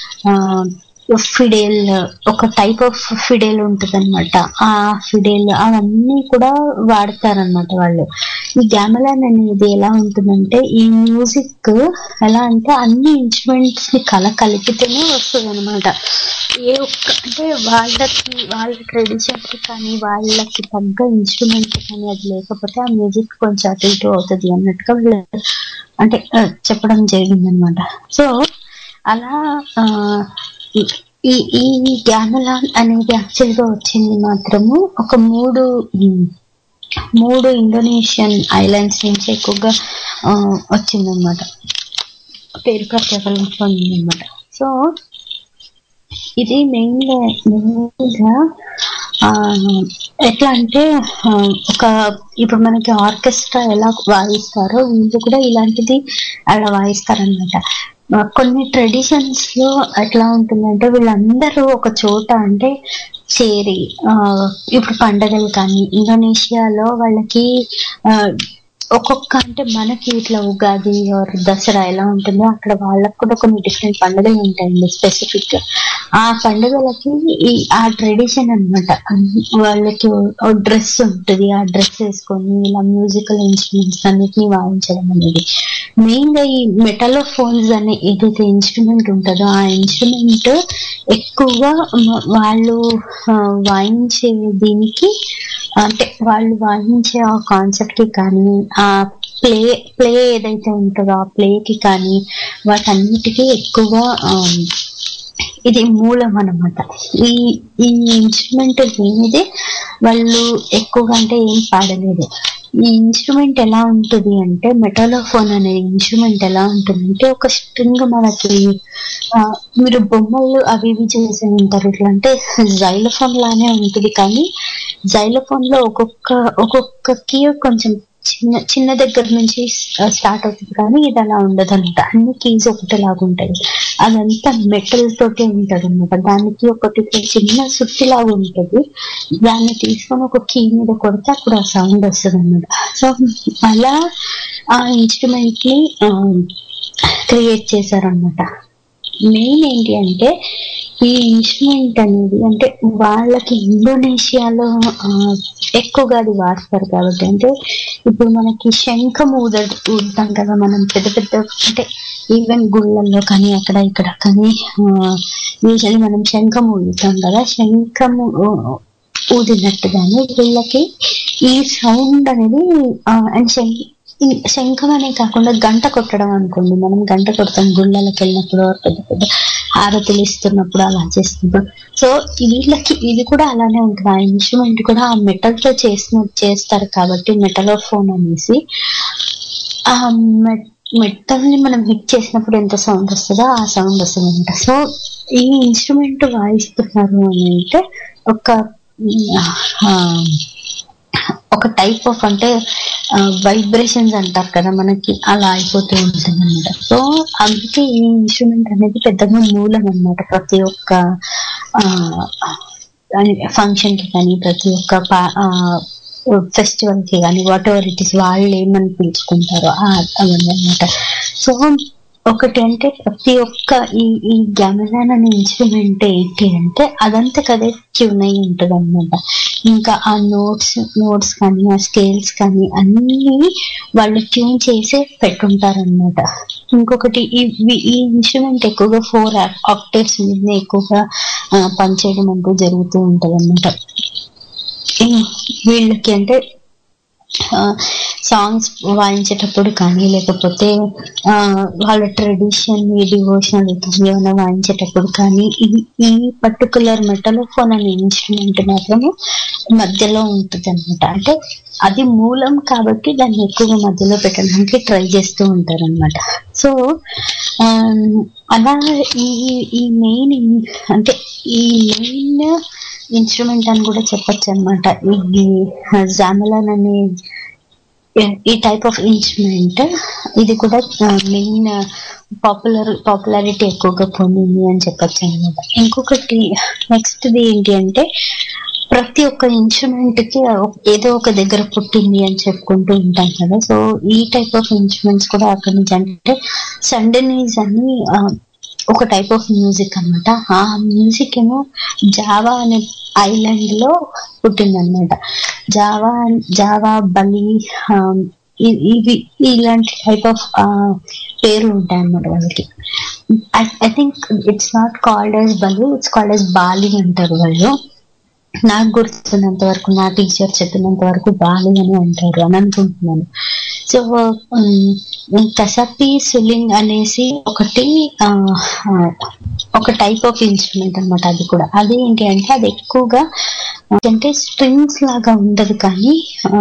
ఫిడేల్ ఒక టైప్ ఆఫ్ ఫిడేల్ ఉంటుంది అనమాట ఆ ఫిడేల్ అవన్నీ కూడా వాడతారనమాట వాళ్ళు ఈ గ్యామలాన్ అనేది ఎలా ఉంటుందంటే ఈ మ్యూజిక్ ఎలా అంటే అన్ని ఇన్స్ట్రుమెంట్స్ ని కల కలిపితేనే వస్తుంది అనమాట ఏ ఒక్క అంటే వాళ్ళకి వాళ్ళ ట్రెడిషన్ కి కానీ వాళ్ళకి తగ్గ ఇన్స్ట్రుమెంట్ కానీ అది లేకపోతే ఆ మ్యూజిక్ కొంచెం అటు ఇటు అవుతుంది అన్నట్టుగా వాళ్ళు అంటే ఆ, చెప్పడం జరిగింది అనమాట సో అలా ఆ, ఈ- ఈ ఈ గ్యామలాన్ అనేది యాక్చువల్ గా వచ్చింది మాత్రము ఒక మూడు ఉమ్, మూడు ఇండోనేషియన్ ఐలాండ్స్ నుంచి ఎక్కువగా ఆ, వచ్చిందన్నమాట పేరు ప్రత్యేకలు పొందిందన్నమాట సో ఇది మెయిన్ మెయిన్గా ఆ, ఎట్లా అంటే ఆ, ఒక ఇప్పుడు మనకి ఆర్కెస్ట్రా ఎలా వాయిస్తారో వీళ్ళు కూడా ఇలాంటిది అలా వాయిస్తారనమాట కొన్ని ట్రెడిషన్స్ లో ఎట్లా ఉంటుందంటే వీళ్ళందరూ ఒక చోట అంటే చేరి ఆ, ఇప్పుడు పండగలు కానీ ఇండోనేషియాలో వాళ్ళకి ఆ, ఒక్కొక్క అంటే మనకి ఇట్లా ఉగాది ఆర్ దసరా ఎలా ఉంటుందో అక్కడ వాళ్ళకి కూడా కొన్ని డిఫరెంట్ పండుగలు ఉంటాయండి స్పెసిఫిక్ ఆ పండుగలకి ఈ ఆ ట్రెడిషన్ అన్నమాట వాళ్ళకి డ్రెస్ ఉంటుంది ఆ డ్రెస్ వేసుకొని ఇలా మ్యూజికల్ ఇన్స్ట్రుమెంట్స్ అన్నిటిని వాయించడం అనేది మెయిన్ గా ఈ మెటలోఫోన్స్ అనే ఏదైతే ఇన్స్ట్రుమెంట్ ఉంటుందో ఆ ఇన్స్ట్రుమెంట్ ఎక్కువగా మ- వాళ్ళు ఆ, వాయించే దీనికి అంటే వాళ్ళు వాయించే ఆ కాన్సెప్ట్ కి కానీ ఆ ప్లే ప్లే ఏదైతే ఉంటుందో ఆ ప్లే కి కానీ వాటన్నిటికీ ఎక్కువగా ఆ, ఇది మూలం అన్నమాట ఈ ఈ ఇన్స్ట్రుమెంట్ లేనిదే వాళ్ళు ఎక్కువగా అంటే ఏం పాడలేదు ఈ ఇన్స్ట్రుమెంట్ ఎలా ఉంటుంది అంటే మెటలోఫోన్ అనే ఇన్స్ట్రుమెంట్ ఎలా ఉంటుందంటే ఒక స్ట్రింగ్ మనకి ఆ, మీరు బొమ్మలు అవి ఇవి చేసి ఉంటారు ఇట్లా అంటే జైలఫోన్ లానే ఉంటుంది కానీ జైలఫోన్ లో ఒక్కొక్క ఒక్కొక్క కీ కొంచెం చిన్న చిన్న దగ్గర నుంచి స్టార్ట్ అవుతుంది కానీ ఇది అలా ఉండదు అనమాట అన్ని కీస్ ఒకటిలాగా ఉంటాయి అదంతా మెటల్ తోటే ఉంటది అనమాట దానికి ఒకటి చిన్న సుత్తి లాగా ఉంటుంది దాన్ని తీసుకొని ఒక కీ మీద కొడితే అప్పుడు ఆ సౌండ్ వస్తుంది అనమాట సో అలా ఆ ఇన్స్ట్రుమెంట్ ని క్రియేట్ చేశారనమాట మెయిన్ ఏంటి అంటే ఈ ఇన్స్ట్రుమెంట్ అనేది అంటే వాళ్ళకి ఇండోనేషియాలో ఆ, ఎక్కువగా అది వాడతారు కాబట్టి అంటే ఇప్పుడు మనకి శంఖం ఊద ఊదుతాం కదా మనం పెద్ద పెద్ద అంటే ఈవెన్ గుళ్ళల్లో కానీ అక్కడ ఇక్కడ కానీ యూజువల్లీ మనం శంఖం ఊదుతాం కదా శంఖము ఊ- ఊదినట్టుగానే వీళ్ళకి ఈ సౌండ్ అనేది అండ్ శంఖం అనే కాకుండా గంట కొట్టడం అనుకోండి మనం గంట కొడతాం గుళ్ళకి వెళ్ళినప్పుడు పెద్ద పెద్ద హారతులు ఇస్తున్నప్పుడు అలా చేస్తున్నప్పుడు సో వీళ్ళకి ఇది కూడా అలానే ఉంటుంది ఆ ఇన్స్ట్రుమెంట్ కూడా ఆ మెటల్ తో చేసిన చేస్తారు కాబట్టి మెటలోఫోన్ అనేసి ఆ మెటల్ ని మనం హిట్ చేసినప్పుడు ఎంత సౌండ్ వస్తుందో ఆ సౌండ్ వస్తుంది అనమాట సో ఈ ఇన్స్ట్రుమెంట్ వాయిస్తున్నారు అని అంటే ఒక ఆ, ఒక టైప్ ఆఫ్ అంటే వైబ్రేషన్స్ అంటారు కదా మనకి అలా అయిపోతూ ఉంటుంది అనమాట సో అందుకే ఈ ఇన్స్ట్రుమెంట్ అనేది పెద్దగా మూలం అన్నమాట ప్రతి ఒక్క ఫంక్షన్ కి కానీ ప్రతి ఒక్క ఫెస్టివల్ కి కానీ వాట్ ఎవర్ ఇట్ ఇస్ వాళ్ళు ఏమని పిలుచుకుంటారో ఆ- అవన్నీ అనమాట సో ఒకటి అంటే ప్రతి ఒక్క ఈ ఈ గమనాన్ అనే ఇన్స్ట్రుమెంట్ ఏంటి అంటే అదంతా కదే ట్యూన్ అయి ఉంటుంది అనమాట ఇంకా ఆ నోట్స్ నోట్స్ కానీ ఆ స్కేల్స్ కానీ అన్ని వాళ్ళు ట్యూన్ చేసి పెట్టుంటారు అనమాట ఇంకొకటి ఈ ఈ- ఈ ఇన్స్ట్రుమెంట్ ఎక్కువగా ఫోర్ ఆక్టేవ్స్ మీద ఎక్కువగా ఆ, పనిచేయడం అంటూ జరుగుతూ ఉంటది అనమాట వీళ్ళకి అంటే సాంగ్స్ వాయించేటప్పుడు కానీ లేకపోతే ఆ, వాళ్ళ ట్రెడిషన్ డివోషనల్ ఏమైనా వాయించేటప్పుడు కానీ ఈ ఈ పర్టికులర్ మెటలోఫోన్ అనే ఇన్స్ట్రుమెంట్ మాత్రము మధ్యలో ఉంటుంది అనమాట అంటే అది మూలం కాబట్టి దాన్ని ఎక్కువగా మధ్యలో పెట్టడానికి ట్రై చేస్తూ ఉంటారు అనమాట సో ఆ, అలా ఈ ఈ మెయిన్ అంటే ఈ మెయిన్ ఇన్స్ట్రుమెంట్ అని కూడా చెప్పొచ్చు అనమాట ఈ జామలన్ అనే ఈ టైప్ ఆఫ్ ఇన్స్ట్రుమెంట్ ఇది కూడా మెయిన్ పాపులర్ పాపులారిటీ ఎక్కువగా పొందింది అని చెప్పొచ్చు అనమాట ఇంకొకటి నెక్స్ట్ ఏంటి అంటే ప్రతి ఒక్క ఇన్స్ట్రుమెంట్ కి ఏదో ఒక దగ్గర పుట్టింది అని చెప్పుకుంటూ ఉంటాం కదా సో ఈ టైప్ ఆఫ్ ఇన్స్ట్రుమెంట్స్ కూడా అక్కడి నుంచి అంటే సండనీస్ అని ఆ, ఒక టైప్ ఆఫ్ మ్యూజిక్ అన్నమాట ఆ మ్యూజిక్ ఏమో జావా అనే ఐలాండ్ లో పుట్టిందన్నమాట జావా జావా బలి ఆ, ఇ- ఇవి ఇలాంటి టైప్ ఆఫ్ పేర్లు ఉంటాయి అన్నమాట వాళ్ళకి I think it's not called as Bali it's called as Bali అంటారు వాళ్ళు నాకు గుర్తున్నంత వరకు నా టీచర్ చెప్పినంత వరకు బాలి అని అంటారు అని అనుకుంటున్నాను సో కసపి సులింగ్ అనేసి ఒకటి ఆ, ఆ, ఒక టైప్ ఆఫ్ ఇన్స్ట్రుమెంట్ అన్నమాట అది కూడా అది ఏంటి అంటే అది ఎక్కువగా అంటే స్ట్రింగ్స్ లాగా ఉండదు కానీ ఆ,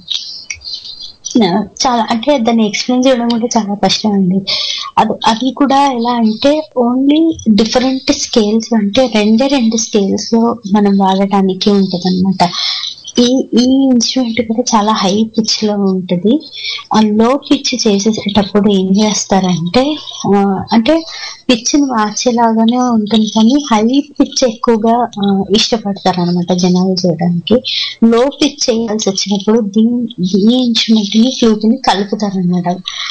చాలా అంటే దాన్ని ఎక్స్ప్లెయిన్ చేయడం కూడా చాలా కష్టం అండి అది అది కూడా ఎలా అంటే ఓన్లీ డిఫరెంట్ స్కేల్స్ అంటే రెండే రెండు స్కేల్స్ లో మనం వాడటానికి ఉంటది అనమాట ఈ ఈ ఇన్స్ట్రుమెంట్ కూడా చాలా హై పిచ్ లో ఉంటది ఆ లో పిచ్ చేసేటప్పుడు ఏం చేస్తారంటే ఆ, అంటే పిచ్ ని మార్చేలాగానే ఉంటుంది కానీ హై పిచ్ ఎక్కువగా ఆ, ఇష్టపడతారు అనమాట జనాలు చేయడానికి లో పిచ్ చేయాల్సి వచ్చినప్పుడు దీని ఈ ఇన్స్ట్రుమెంట్ ని ఫ్లూట్ ని కలుపుతారు అనమాట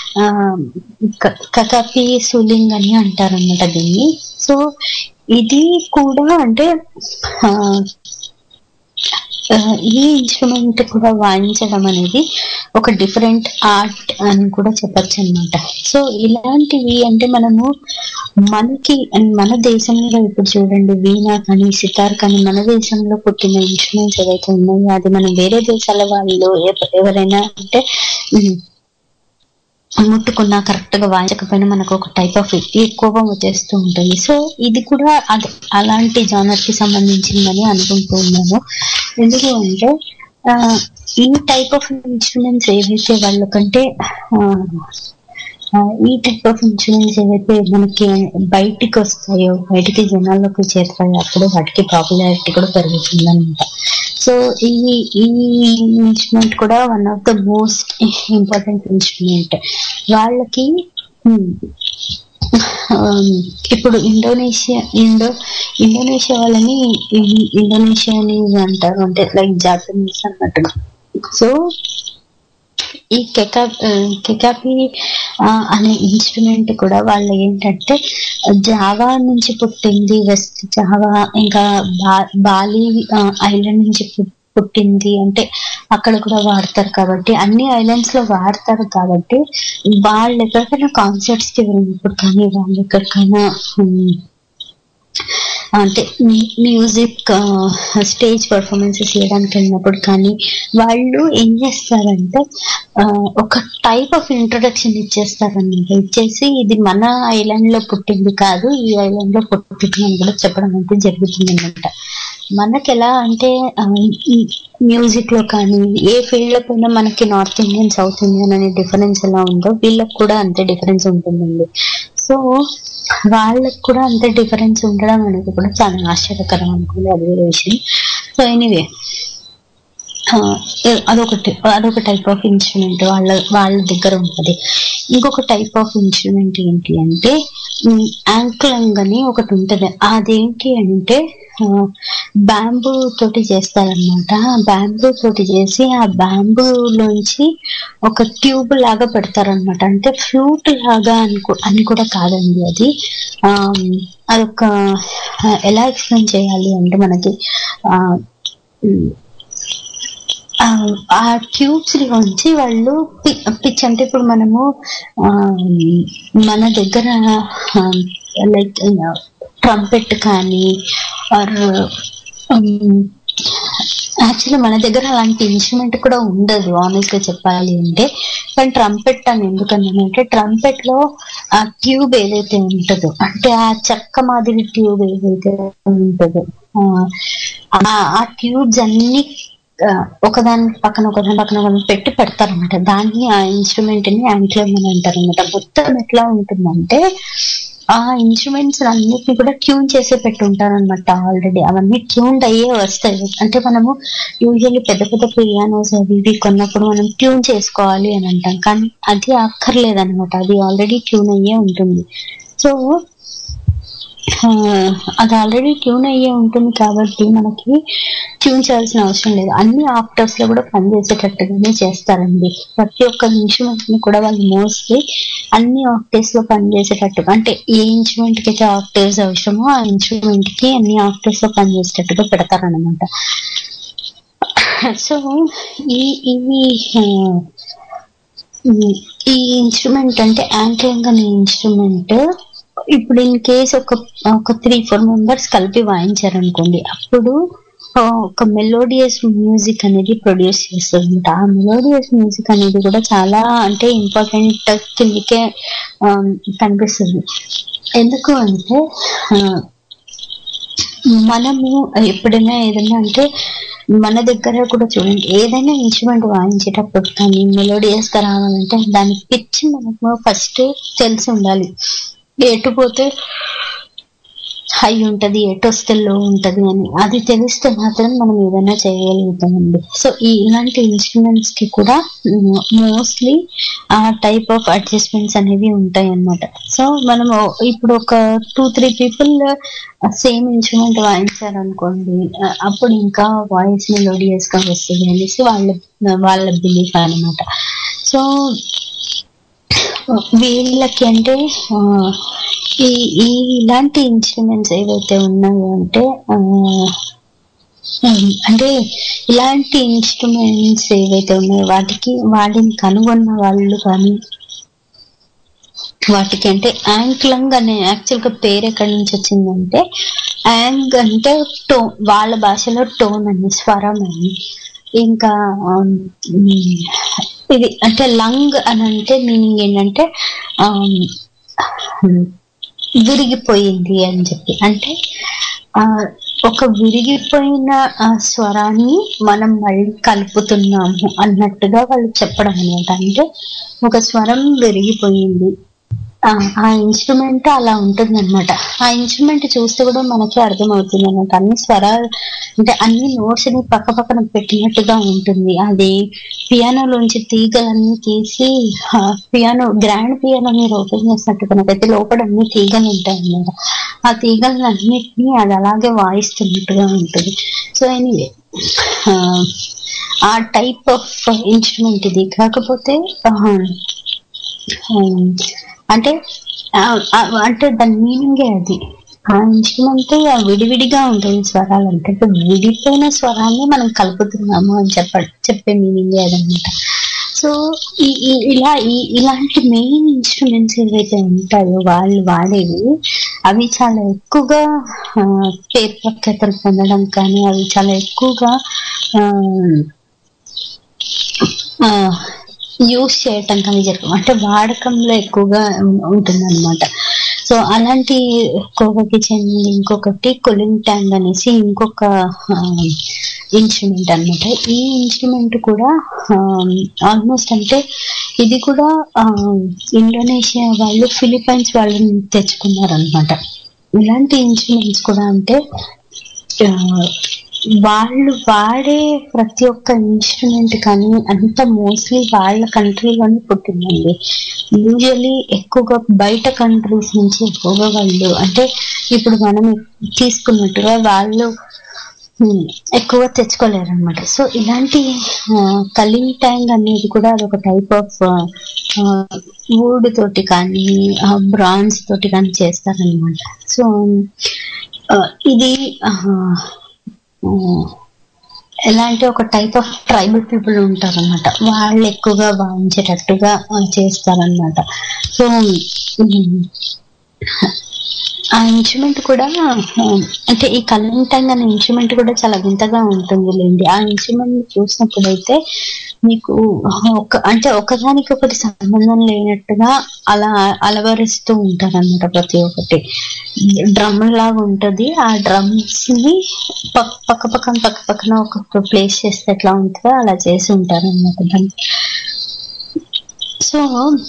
కకాపి సులింగ్ అని అంటారు అనమాట దీన్ని సో ఇది కూడా అంటే ఆ, ఆ, ఈ ఇన్స్ట్రుమెంట్ కూడా వాయించడం అనేది ఒక డిఫరెంట్ ఆర్ట్ అని కూడా చెప్పొచ్చు అనమాట సో ఇలాంటివి అంటే మనము మనకి and మన దేశంలో ఇప్పుడు చూడండి వీణ కానీ సితార్ కానీ మన దేశంలో పుట్టిన ఇన్స్ట్రుమెంట్స్ ఏవైతే ఉన్నాయో అది మనం వేరే దేశాల వాళ్ళు ఎవ- ఎవరైనా అంటే ఉమ్, ముట్టుకున్నా కరెక్ట్ గా వాయించకపోయినా మనకు ఒక టైప్ ఆఫ్ ఎక్కువగా వచ్చేస్తూ ఉంటుంది సో ఇది కూడా అది అలాంటి జానర్ కి సంబంధించిందని అనుకుంటూ ఉన్నాను ఎందుకు అంటే ఆ, ఈ టైప్ ఆఫ్ ఇన్స్ట్రుమెంట్స్ ఏవైతే వాళ్ళకంటే ఆ, ఆ, ఈ టైప్ ఆఫ్ ఇన్స్ట్రుమెంట్స్ ఏవైతే మనకి బయటికి వస్తాయో బయటికి జనాల్లోకి చేరుతాయో అప్పుడు వాటికి పాపులారిటీ కూడా పెరుగుతుంది అనమాట సో ఈ ఈ ఇన్స్ట్రుమెంట్ కూడా one of the most important instrument వాళ్ళకి ఉమ్, ఆమ్, ఇప్పుడు ఇండోనేషియా ఇండో ఇండోనేషియా వాళ్ళని ఇన్- ఇండోనేషియనీస్ అంటారు అంటే లైక్ జాపనీస్ అన్నట్టుగా సో ఈ కెకా కెకాపి ఆ, అనే ఇన్స్ట్రుమెంట్ కూడా వాళ్ళు ఏంటంటే జావా నుంచి పుట్టింది వెస్ట్ జావా ఇంకా బా బాలి ఐలాండ్ నుంచి పుట్- పుట్టింది అంటే అక్కడ కూడా వాడతారు కాబట్టి అన్ని ఐలాండ్స్ లో వాడతారు కాబట్టి వాళ్ళు ఎక్కడికైనా కాన్సర్ట్స్ కి వెళ్ళినప్పుడు కానీ వాళ్ళు ఎక్కడికైనా ఉమ్, అంటే మ్యూజిక్ స్టేజ్ పర్ఫార్మెన్సెస్ చేయడానికి వెళ్ళినప్పుడు కానీ వాళ్ళు ఏం చేస్తారంటే ఆ, ఒక టైప్ ఆఫ్ ఇంట్రొడక్షన్ ఇచ్చేస్తారన్నమాట ఇచ్చేసి ఇది మన ఐలాండ్ లో పుట్టింది కాదు ఈ ఐలాండ్ లో పుట్టింది అని కూడా చెప్పడం అయితే జరుగుతుంది అనమాట మనకి ఎలా అంటే మ్యూజిక్ లో కానీ ఏ ఫీల్డ్ లో పోయినా మనకి నార్త్ ఇండియన్ సౌత్ ఇండియన్ అనే డిఫరెన్స్ ఎలా ఉందో వీళ్ళకి కూడా అంతే డిఫరెన్స్ ఉంటుందండి సో వాళ్ళకి కూడా అంతే డిఫరెన్స్ ఉండడం అనేది కూడా చాలా ఆశ్చర్యకరం అనుకోండి అది వేరే విషయం సో ఎనీవే అదొకటి అదొక టైప్ ఆఫ్ ఇన్స్ట్రుమెంట్ వాళ్ళ వాళ్ళ దగ్గర ఉంటుంది ఇంకొక టైప్ ఆఫ్ ఇన్స్ట్రుమెంట్ ఏంటి అంటే యాంక్లంగ్ అని ఒకటి ఉంటుంది అదేంటి అంటే బ్యాంబూ తోటి చేస్తారనమాట బ్యాంబూ తోటి చేసి ఆ బ్యాంబూ లోంచి ఒక ట్యూబ్ లాగా పెడతారనమాట అంటే ఫ్లూట్ లాగా అనుకో అని కూడా కాదండి అది ఆ, అదొక ఆ, ఎలా ఎక్స్ప్లెయిన్ చేయాలి అంటే మనకి ఆ ఉమ్, ఆ, ఆ ట్యూబ్స్ లోంచి వాళ్ళు పిచ్ అంటే ఇప్పుడు మనము ఆ, మన దగ్గర లైక్ ట్రంపెట్ కానీ ఆర్ యాక్చువల్లీ మన దగ్గర అలాంటి ఇన్స్ట్రుమెంట్ కూడా ఉండదు ఆనెస్ట్ గా చెప్పాలి అంటే కానీ ట్రంపెట్ అని ఎందుకన్నానంటే ట్రంపెట్ లో ఆ ట్యూబ్ ఏదైతే ఉంటుందో అంటే ఆ చెక్క మాదిరి ట్యూబ్ ఏదైతే ఉంటుందో ఆ ఆ ట్యూబ్స్ అన్ని ఆ, ఒకదాని పక్కన ఒకదాని పక్కన ఒకదాని పెట్టి పెడతారనమాట దాన్ని ఆ ఇన్స్ట్రుమెంట్ ని యాంక్లమ్ అని అంటారు అనమాట మొత్తం ఎట్లా ఉంటుందంటే ఆ ఇన్స్ట్రుమెంట్స్ అన్నిటిని కూడా ట్యూన్ చేసే పెట్టి ఉంటారనమాట ఆల్రెడీ అవన్నీ ట్యూన్ అయ్యే వస్తాయి అంటే మనము యూజువల్లీ పెద్ద పెద్ద పియానోస్ అవి ఇవి కొన్నప్పుడు మనం ట్యూన్ చేసుకోవాలి అని అంటాం కానీ అది అక్కర్లేదన్నమాట అది ఆల్రెడీ ట్యూన్ అయ్యే ఉంటుంది సో ఆ, అది ఆల్రెడీ ట్యూన్ అయ్యే ఉంటుంది కాబట్టి మనకి ట్యూన్ చేయాల్సిన అవసరం లేదు అన్ని ఆక్టర్స్ లో కూడా పనిచేసేటట్టుగానే చేస్తారండి ప్రతి ఒక్క ఇన్స్ట్రుమెంట్ ని కూడా వాళ్ళు మోస్ట్లీ అన్ని ఆక్టేవ్స్ లో పనిచేసేటట్టుగా అంటే ఏ ఇన్స్ట్రుమెంట్ కి అయితే ఆక్టేవ్స్ అవసరమో ఆ ఇన్స్ట్రుమెంట్ కి అన్ని ఆక్టేవ్స్ లో పనిచేసేటట్టుగా పెడతారనమాట సో ఈ ఇవి ఆ, ఈ- ఈ ఇన్స్ట్రుమెంట్ అంటే యాంకరింగ్ అనే ఇన్స్ట్రుమెంట్ ఇప్పుడు ఇన్ కేస్ ఒక ఒక త్రీ ఫోర్ మెంబర్స్ కలిపి వాయించారు అనుకోండి అప్పుడు ఆ, ఒక మెలోడియస్ మ్యూజిక్ అనేది ప్రొడ్యూస్ చేస్తుంది ఆ మెలోడియస్ మ్యూజిక్ అనేది కూడా చాలా అంటే ఇంపార్టెంట్ కిందకే ఆ, కనిపిస్తుంది ఎందుకు అంటే ఆ, మనము ఎప్పుడైనా ఏదైనా అంటే మన దగ్గర కూడా చూడండి ఏదైనా ఇన్స్ట్రుమెంట్ వాయించేటప్పుడు కానీ మెలోడియస్ గా రావాలంటే దాని పిచ్ మనకు ఫస్ట్ తెలిసి ఉండాలి ఎటు పోతే హై ఉంటది ఎటు వస్తే లో ఉంటది అని అది తెలిస్తే మాత్రం మనం ఏదైనా చేయగలుగుతామండి సో ఈ ఇలాంటి ఇన్స్ట్రుమెంట్స్ కి కూడా మోస్ట్లీ ఆ టైప్ ఆఫ్ అడ్జస్ట్మెంట్స్ అనేవి ఉంటాయి అన్నమాట సో మనం ఇప్పుడు ఒక two three people same instrument వాయించారు అనుకోండి అప్పుడు ఇంకా వాయిస్ మెలోడియస్ గా వస్తుంది అనేసి వాళ్ళ వాళ్ళ బిలీఫ్ అన్నమాట సో వీళ్ళకి అంటే ఆ, ఈ ఈ ఇలాంటి ఇన్స్ట్రుమెంట్స్ ఏవైతే ఉన్నాయో అంటే ఆ, ఉమ్, అంటే ఇలాంటి ఇన్స్ట్రుమెంట్స్ ఏవైతే ఉన్నాయో వాటికి వాటిని కనుగొన్న వాళ్ళు కానీ వాటికి అంటే యాంక్లంగ్ అనే యాక్చువల్ గా పేరు ఎక్కడి నుంచి వచ్చిందంటే యాంగ్ అంటే టోన్ వాళ్ళ భాషలో టోన్ అని స్వరం అని ఇంకా ఆమ్, ఉమ్, ఇది అంటే లంగ్ అని అంటే మీనింగ్ ఏంటంటే ఆమ్, ఉమ్, విరిగిపోయింది అని చెప్పి అంటే ఆ ఒక విరిగిపోయిన ఆ స్వరాన్ని మనం మళ్ళీ కలుపుతున్నాము అన్నట్టుగా వాళ్ళు చెప్పడం అనమాట అంటే ఒక స్వరం విరిగిపోయింది ఆ, ఆ ఇన్స్ట్రుమెంట్ అలా ఉంటుంది అనమాట ఆ ఇన్స్ట్రుమెంట్ చూస్తే కూడా మనకి అర్థమవుతుంది అనమాట అన్ని స్వరాలు అంటే అన్ని నోట్స్ ని పక్క పక్కన పెట్టినట్టుగా ఉంటుంది అది పియానోలోంచి తీగలన్నీ తీసి పియానో గ్రాండ్ పియానో మీరు ఓపెన్ చేసినట్టుగా నాకైతే లోపల అన్ని తీగలు ఉంటాయి అన్నమాట ఆ తీగలను అన్నిటినీ అది అలాగే వాయిస్తున్నట్టుగా ఉంటుంది సో ఎనీవే ఆ టైప్ ఆఫ్ ఇన్స్ట్రుమెంట్ ఇది కాకపోతే ఆ, ఉమ్, అంటే ఆ, ఆ, అంటే దాని మీనింగే అది ఆ ఇన్స్ట్రుమెంట్ విడివిడిగా ఉంటుంది స్వరాలు అంటే అంటే విడిపోయిన స్వరాన్ని మనం కలుపుతున్నాము అని చెప్ప చెప్పే మీనింగ్ అదనమాట సో ఈ- ఈ- ఇలా ఈ- ఇలాంటి మెయిన్ ఇన్స్ట్రుమెంట్స్ ఏవైతే ఉంటాయో వాళ్ళు వాడేవి అవి చాలా ఎక్కువగా ఆ, పేరు ప్రఖ్యాతలు పొందడం కానీ అవి చాలా ఎక్కువగా యూస్ చేయటం కానీ జరగదు అంటే వాడకంలో ఎక్కువగా ఉంటుంది అనమాట సో అలాంటి కోవకి చెందిన ఇంకొకటి కొలింగ్ ట్యాంగ్ అనేసి ఇంకొక ఇన్స్ట్రుమెంట్ అన్నమాట ఈ ఇన్స్ట్రుమెంట్ కూడా ఆల్మోస్ట్ అంటే ఇది కూడా ఆ, ఇండోనేషియా వాళ్ళు ఫిలిప్పైన్స్ వాళ్ళు తెచ్చుకున్నారనమాట ఇలాంటి ఇన్స్ట్రుమెంట్స్ కూడా అంటే ఆ, వాళ్ళు వాడే ప్రతి ఒక్క ఇన్స్ట్రుమెంట్ కానీ అంత మోస్ట్లీ వాళ్ళ కంట్రీలోనే పుట్టిందండి యూజువలీ ఎక్కువగా బయట కంట్రీస్ నుంచి ఎక్కువగా వాళ్ళు అంటే ఇప్పుడు మనం తీసుకున్నట్టుగా వాళ్ళు ఉమ్, ఎక్కువగా తెచ్చుకోలేరు అనమాట సో ఇలాంటి కలింగ్ ట్యాంగ్ అనేది కూడా అదొక టైప్ ఆఫ్ వుడ్ తోటి కానీ బ్రాన్స్ తోటి కానీ చేస్తారనమాట సో ఆ, ఇది ఆ, ఆ, ఎలా అంటే ఒక టైప్ ఆఫ్ ట్రైబల్ పీపుల్ ఉంటారు అనమాట వాళ్ళు ఎక్కువగా వాయించేటట్టుగా ఆ, చేస్తారన్నమాట సో ఉమ్, ఆ ఇన్స్ట్రుమెంట్ కూడా ఆ, అంటే ఈ కలింగ్ టంగ్ అనే ఇన్స్ట్రుమెంట్ కూడా చాలా వింతగా ఉంటుంది లేండి ఆ ఇన్స్ట్రుమెంట్ చూసినప్పుడు అయితే మీకు ఒక అంటే ఒకదానికి ఒకటి సంబంధం లేనట్టుగా అలా అలవరిస్తూ ఉంటారు అనమాట ప్రతి ఒక్కటి డ్రమ్ లాగా ఉంటది ఆ డ్రమ్స్ ని పక్క పక్క పక్కన పక్క పక్కన ఒక ప్లేస్ చేస్తే ఎట్లా ఉంటుందో అలా చేసి ఉంటారు అనమాట దాన్ని సో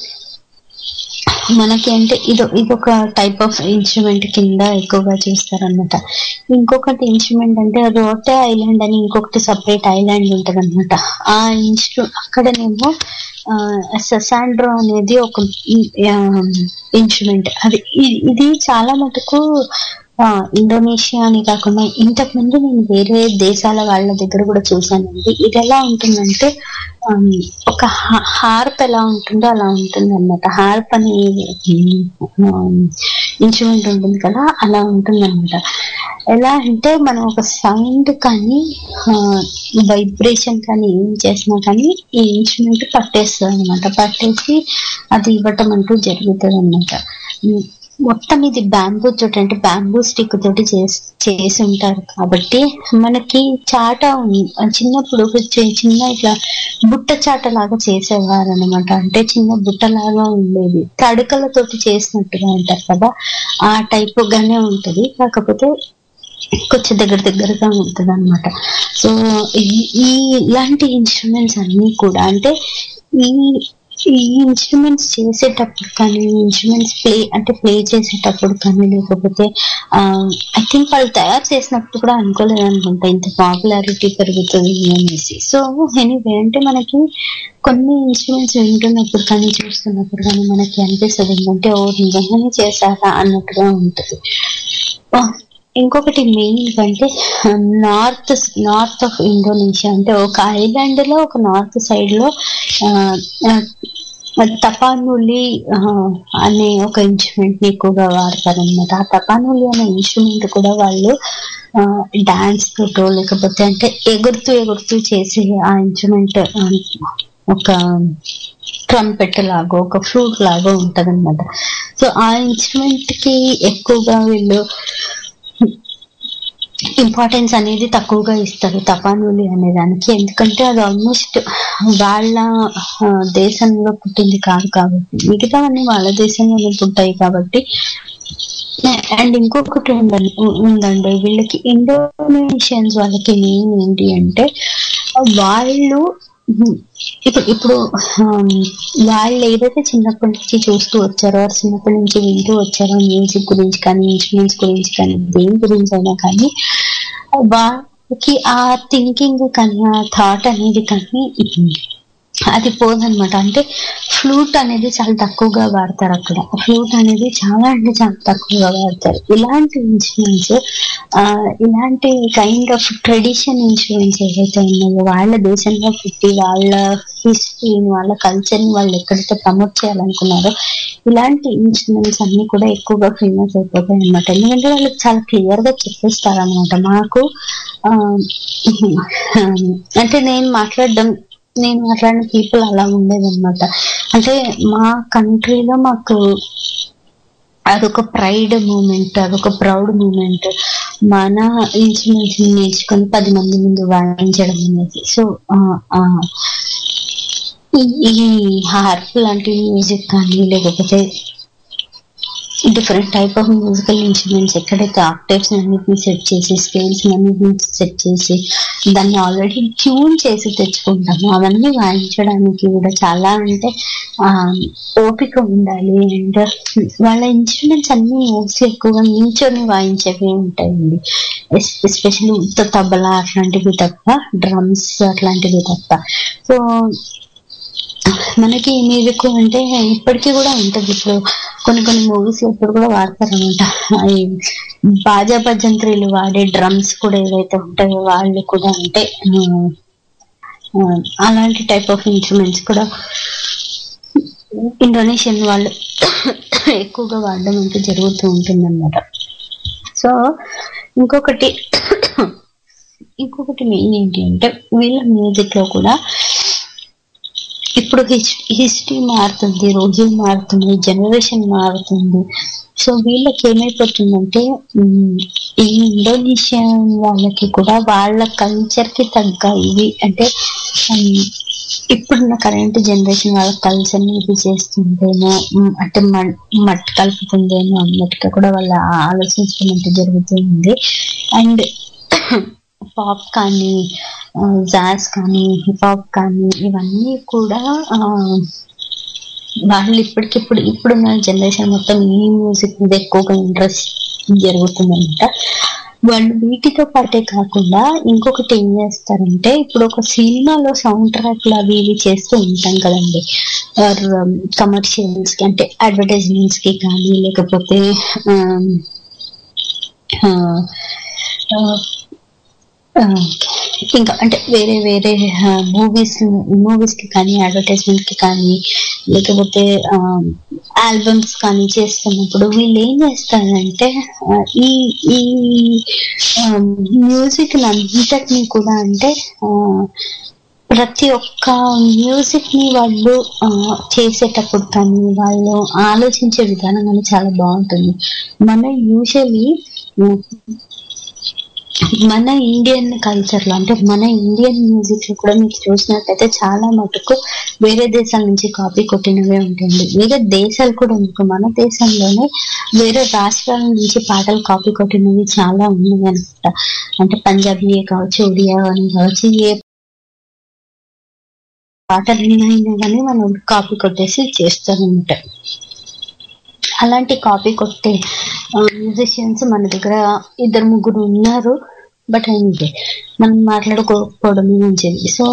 మనకి అంటే ఇది ఇది ఒక టైప్ ఆఫ్ ఇన్స్ట్రుమెంట్ కింద ఎక్కువగా చేస్తారనమాట ఇంకొకటి ఇన్స్ట్రుమెంట్ అంటే రోటే ఐలాండ్ అని ఇంకొకటి సపరేట్ ఐలాండ్ ఉంటది అనమాట ఆ ఇన్స్ట్రు అక్కడనేమో ససాండ్రో అనేది ఒక ఇన్స్ట్రుమెంట్ అది ఇ- ఇది చాలా మటుకు ఆ, ఇండోనేషియా అని కాకుండా ఇంతకు ముందు నేను వేరే దేశాల వాళ్ళ దగ్గర కూడా చూసానండి ఇది ఎలా ఉంటుందంటే ఆమ్, ఒక హార్ప్ ఎలా ఉంటుందో అలా ఉంటుంది అనమాట హార్ప్ అనే ఇన్స్ట్రుమెంట్ ఉంటుంది కదా అలా ఉంటుంది అనమాట ఎలా అంటే మనం ఒక సౌండ్ కానీ వైబ్రేషన్ కానీ ఏం చేసినా కానీ ఈ ఇన్స్ట్రుమెంట్ పట్టేస్తుంది అనమాట పట్టేసి అది ఇవ్వటం అంటూ జరుగుతుంది అనమాట మొత్తం ఇది బ్యాంబూ తోటి అంటే బ్యాంబూ స్టిక్ తోటి చేసి చేసి ఉంటారు కాబట్టి మనకి చాట ఉం- చిన్నప్పుడు ఒక చి- చిన్న ఇట్లా బుట్ట చాట లాగా చేసేవారు అనమాట అంటే చిన్న బుట్ట లాగా ఉండేది తడకలతోటి చేసినట్టుగా అంటారు కదా ఆ టైప్ గానే ఉంటది కాకపోతే కొంచెం దగ్గర దగ్గరగా ఉంటుంది అనమాట సో ఈ- ఈ ఇలాంటి ఇన్స్ట్రుమెంట్స్ అన్ని కూడా అంటే ఈ ఈ ఇన్స్ట్రుమెంట్స్ చేసేటప్పుడు కానీ ఇన్స్ట్రుమెంట్స్ ప్లే అంటే ప్లే చేసేటప్పుడు కానీ లేకపోతే ఐ థింక్ వాళ్ళు తయారు చేసినప్పుడు కూడా అనుకోలేదు అనుకుంటా ఇంత పాపులారిటీ పెరుగుతుంది అనేసి సో ఎనీవే అంటే మనకి కొన్ని ఇన్స్ట్రుమెంట్స్ వింటున్నప్పుడు కానీ చూస్తున్నప్పుడు కానీ మనకి అనిపిస్తుంది ఏంటంటే ఓ నిజంగానే చేశారా అన్నట్టుగా ఉంటుంది ఆ, ఇంకొకటి మెయిన్ అంటే నార్త్ నార్త్ ఆఫ్ ఇండోనేషియా అంటే ఒక ఐలాండ్ లో ఒక నార్త్ సైడ్ లో ఆ, ఆ, తపానులి ఆ, అనే ఒక ఇన్స్ట్రుమెంట్ ని ఎక్కువగా వాడతారనమాట ఆ తపానులి అనే ఇన్స్ట్రుమెంట్ కూడా వాళ్ళు డాన్స్ తోటో లేకపోతే అంటే ఎగురుతూ ఎగురుతూ చేసే ఆ ఇన్స్ట్రుమెంట్ ఒక ట్రంపెట్ లాగా ఒక ఫ్లూట్ లాగా ఉంటది అనమాట సో ఆ ఇన్స్ట్రుమెంట్ కి ఎక్కువగా వీళ్ళు ఇంపార్టెన్స్ అనేది తక్కువగా ఇస్తారు తపానులి అనే దానికి ఎందుకంటే అది ఆల్మోస్ట్ వాళ్ళ ఆ, దేశంలో పుట్టింది కాదు కాబట్టి మిగతావన్నీ వాళ్ళ దేశంలోనే పుట్టాయి కాబట్టి అండ్ ఇంకొకటి ఉందండి ఉందండి వీళ్ళకి ఇండోనేషియన్స్ వాళ్ళకి మెయిన్ ఏంటి అంటే వాళ్ళు ఇప్పుడు ఇప్పుడు ఆమ్, వాళ్ళు ఏదైతే చిన్నప్పటి నుంచి చూస్తూ వచ్చారో or చిన్నప్పటి నుంచి వింటూ వచ్చారో మ్యూజిక్ గురించి కానీ ఇన్స్ట్రుమెంట్స్ గురించి కానీ దేని గురించి అయినా కానీ వాళ్ళకి ఆ థింకింగ్ కానీ ఆ థాట్ అనేది కానీ అది పోదనమాట అంటే ఫ్లూట్ అనేది చాలా తక్కువగా వాడతారు అక్కడ ఫ్లూట్ అనేది చాలా అంటే చాలా తక్కువగా వాడతారు ఇలాంటి ఇన్స్ట్రుమెంట్స్ ఇలాంటి కైండ్ ఆఫ్ ట్రెడిషన్ ఇన్స్ట్రుమెంట్స్ ఏవైతే ఉన్నాయో వాళ్ళ దేశంలో పుట్టి వాళ్ళ హిస్టరీని వాళ్ళ కల్చర్ని వాళ్ళు ఎక్కడైతే ప్రమోట్ చేయాలనుకున్నారో ఇలాంటి ఇన్స్ట్రుమెంట్స్ అన్ని కూడా ఎక్కువగా ఫేమస్ అయిపోతాయి అనమాట ఎందుకంటే వాళ్ళకి చాలా క్లియర్ గా చెప్పేస్తారు అనమాట మాకు ఆ, అంటే నేను మాట్లాడడం నేను మాట్లాడిన పీపుల్ అలా ఉండేదన్నమాట అంటే మా కంట్రీలో మాకు అదొక ప్రైడ్ మూమెంట్ అదొక ప్రౌడ్ మూమెంట్ మన ఇన్స్ట్రుమెంట్స్ నేర్చుకొని పది మంది ముందు వాయించడం అనేది సో ఈ హార్ప్ లాంటి మ్యూజిక్ కానీ లేకపోతే different type of musical instruments ఎక్కడైతే ఆక్టేవ్స్ అన్నిటిని సెట్ చేసి స్కేల్స్ అన్నిటిని సెట్ చేసి దాన్ని ఆల్రెడీ ట్యూన్ చేసి తెచ్చుకుంటాము అవన్నీ వాయించడానికి కూడా చాలా అంటే ఆ, ఓపిక ఉండాలి అండ్ వాళ్ళ ఇన్స్ట్రుమెంట్స్ అన్ని మోస్ట్లీ ఎక్కువగా నించొని వాయించేవి ఉంటాయండి ఎస్పెషల్లీ ఉత్త తబలా అట్లాంటివి తప్ప డ్రమ్స్ అట్లాంటివి తప్ప సో మనకి మ్యూజిక్ అంటే ఇప్పటికీ కూడా ఉంటుంది ఇప్పుడు కొన్ని కొన్ని మూవీస్ ఇప్పుడు కూడా వాడతారనమాట ఈ బాజా భజంత్రీలు వాడే డ్రమ్స్ కూడా ఏవైతే ఉంటాయో వాళ్ళు కూడా అంటే ఆ, ఆ, అలాంటి టైప్ ఆఫ్ ఇన్స్ట్రుమెంట్స్ కూడా ఇండోనేషియన్ వాళ్ళు ఎక్కువగా వాడడం అంటే జరుగుతూ ఉంటుంది సో ఇంకొకటి ఇంకొకటి మెయిన్ ఏంటి అంటే వీళ్ళ మ్యూజిక్ లో కూడా ఇప్పుడు హిస్టరీ మారుతుంది రోజులు మారుతుంది జనరేషన్ మారుతుంది సో వీళ్ళకి ఏమైపోతుందంటే ఉమ్, ఈ ఇండోనేషియన్ వాళ్ళకి కూడా వాళ్ళ కల్చర్ కి తగ్గ ఇవి అంటే ఉమ్, ఇప్పుడున్న కరెంట్ జనరేషన్ వాళ్ళ కల్చర్ ని ఇది చేస్తుందేమో ఉమ్, అంటే మట్ మట్టి కలుపుతుందేమో అన్నట్టుగా కూడా వాళ్ళ ఆలోచించడం జరుగుతుంది అండ్ పాప్ కానీ జాజ్ కానీ హిప్ హాప్ కానీ ఇవన్నీ కూడా ఆ, వాళ్ళు ఇప్పటికిప్పుడు ఇప్పుడున్న జనరేషన్ మొత్తం ఈ మ్యూజిక్ మీద ఎక్కువగా ఇంట్రెస్ట్ జరుగుతుందన్నమాట వాళ్ళు వీటితో పాటే కాకుండా ఇంకొకటి ఏం చేస్తారంటే ఇప్పుడు ఒక సినిమాలో సౌండ్ ట్రాక్లు అవి ఇవి చేస్తూ ఉంటాం కదండి కమర్షియల్స్ కి అంటే అడ్వర్టైజ్మెంట్స్ కి కానీ లేకపోతే ఆమ్, ఆ, ఆ, ఆ, ఇంకా అంటే వేరే వేరే మూవీస్ మూవీస్ కి కానీ అడ్వర్టైజ్మెంట్ కి కానీ లేకపోతే ఆల్బమ్స్ కానీ చేస్తున్నప్పుడు వీళ్ళు ఏం చేస్తారంటే ఆ, ఈ ఈ మ్యూజిక్ అంతటిని కూడా అంటే ఆ, ప్రతి ఒక్క మ్యూజిక్ ని వాళ్ళు ఆ, చేసేటప్పుడు కానీ వాళ్ళు ఆలోచించే విధానం కానీ చాలా బాగుంటుంది మన యూజువలీ మన ఇండియన్ కల్చర్ లో అంటే మన ఇండియన్ మ్యూజిక్ లో కూడా మీకు చూసినట్టయితే చాలా మటుకు వేరే దేశాల నుంచి కాపీ కొట్టినవే ఉంటాయండి వేరే దేశాలు కూడా మీకు మన దేశంలోనే వేరే రాష్ట్రాల నుంచి పాటలు కాపీ కొట్టినవి చాలా ఉన్నాయి అనమాట అంటే పంజాబీ కావచ్చు ఒడియా అని కావచ్చు ఏ పాటలు అయినా కానీ మనం కాపీ కొట్టేసి చేస్తారనమాట అలాంటి కాపీ కొట్టే మ్యూజిషియన్స్ మన దగ్గర ఇద్దరు ముగ్గురు ఉన్నారు బట్ అంతే మనం మాట్లాడుకోకపోవడమే మంచిది సో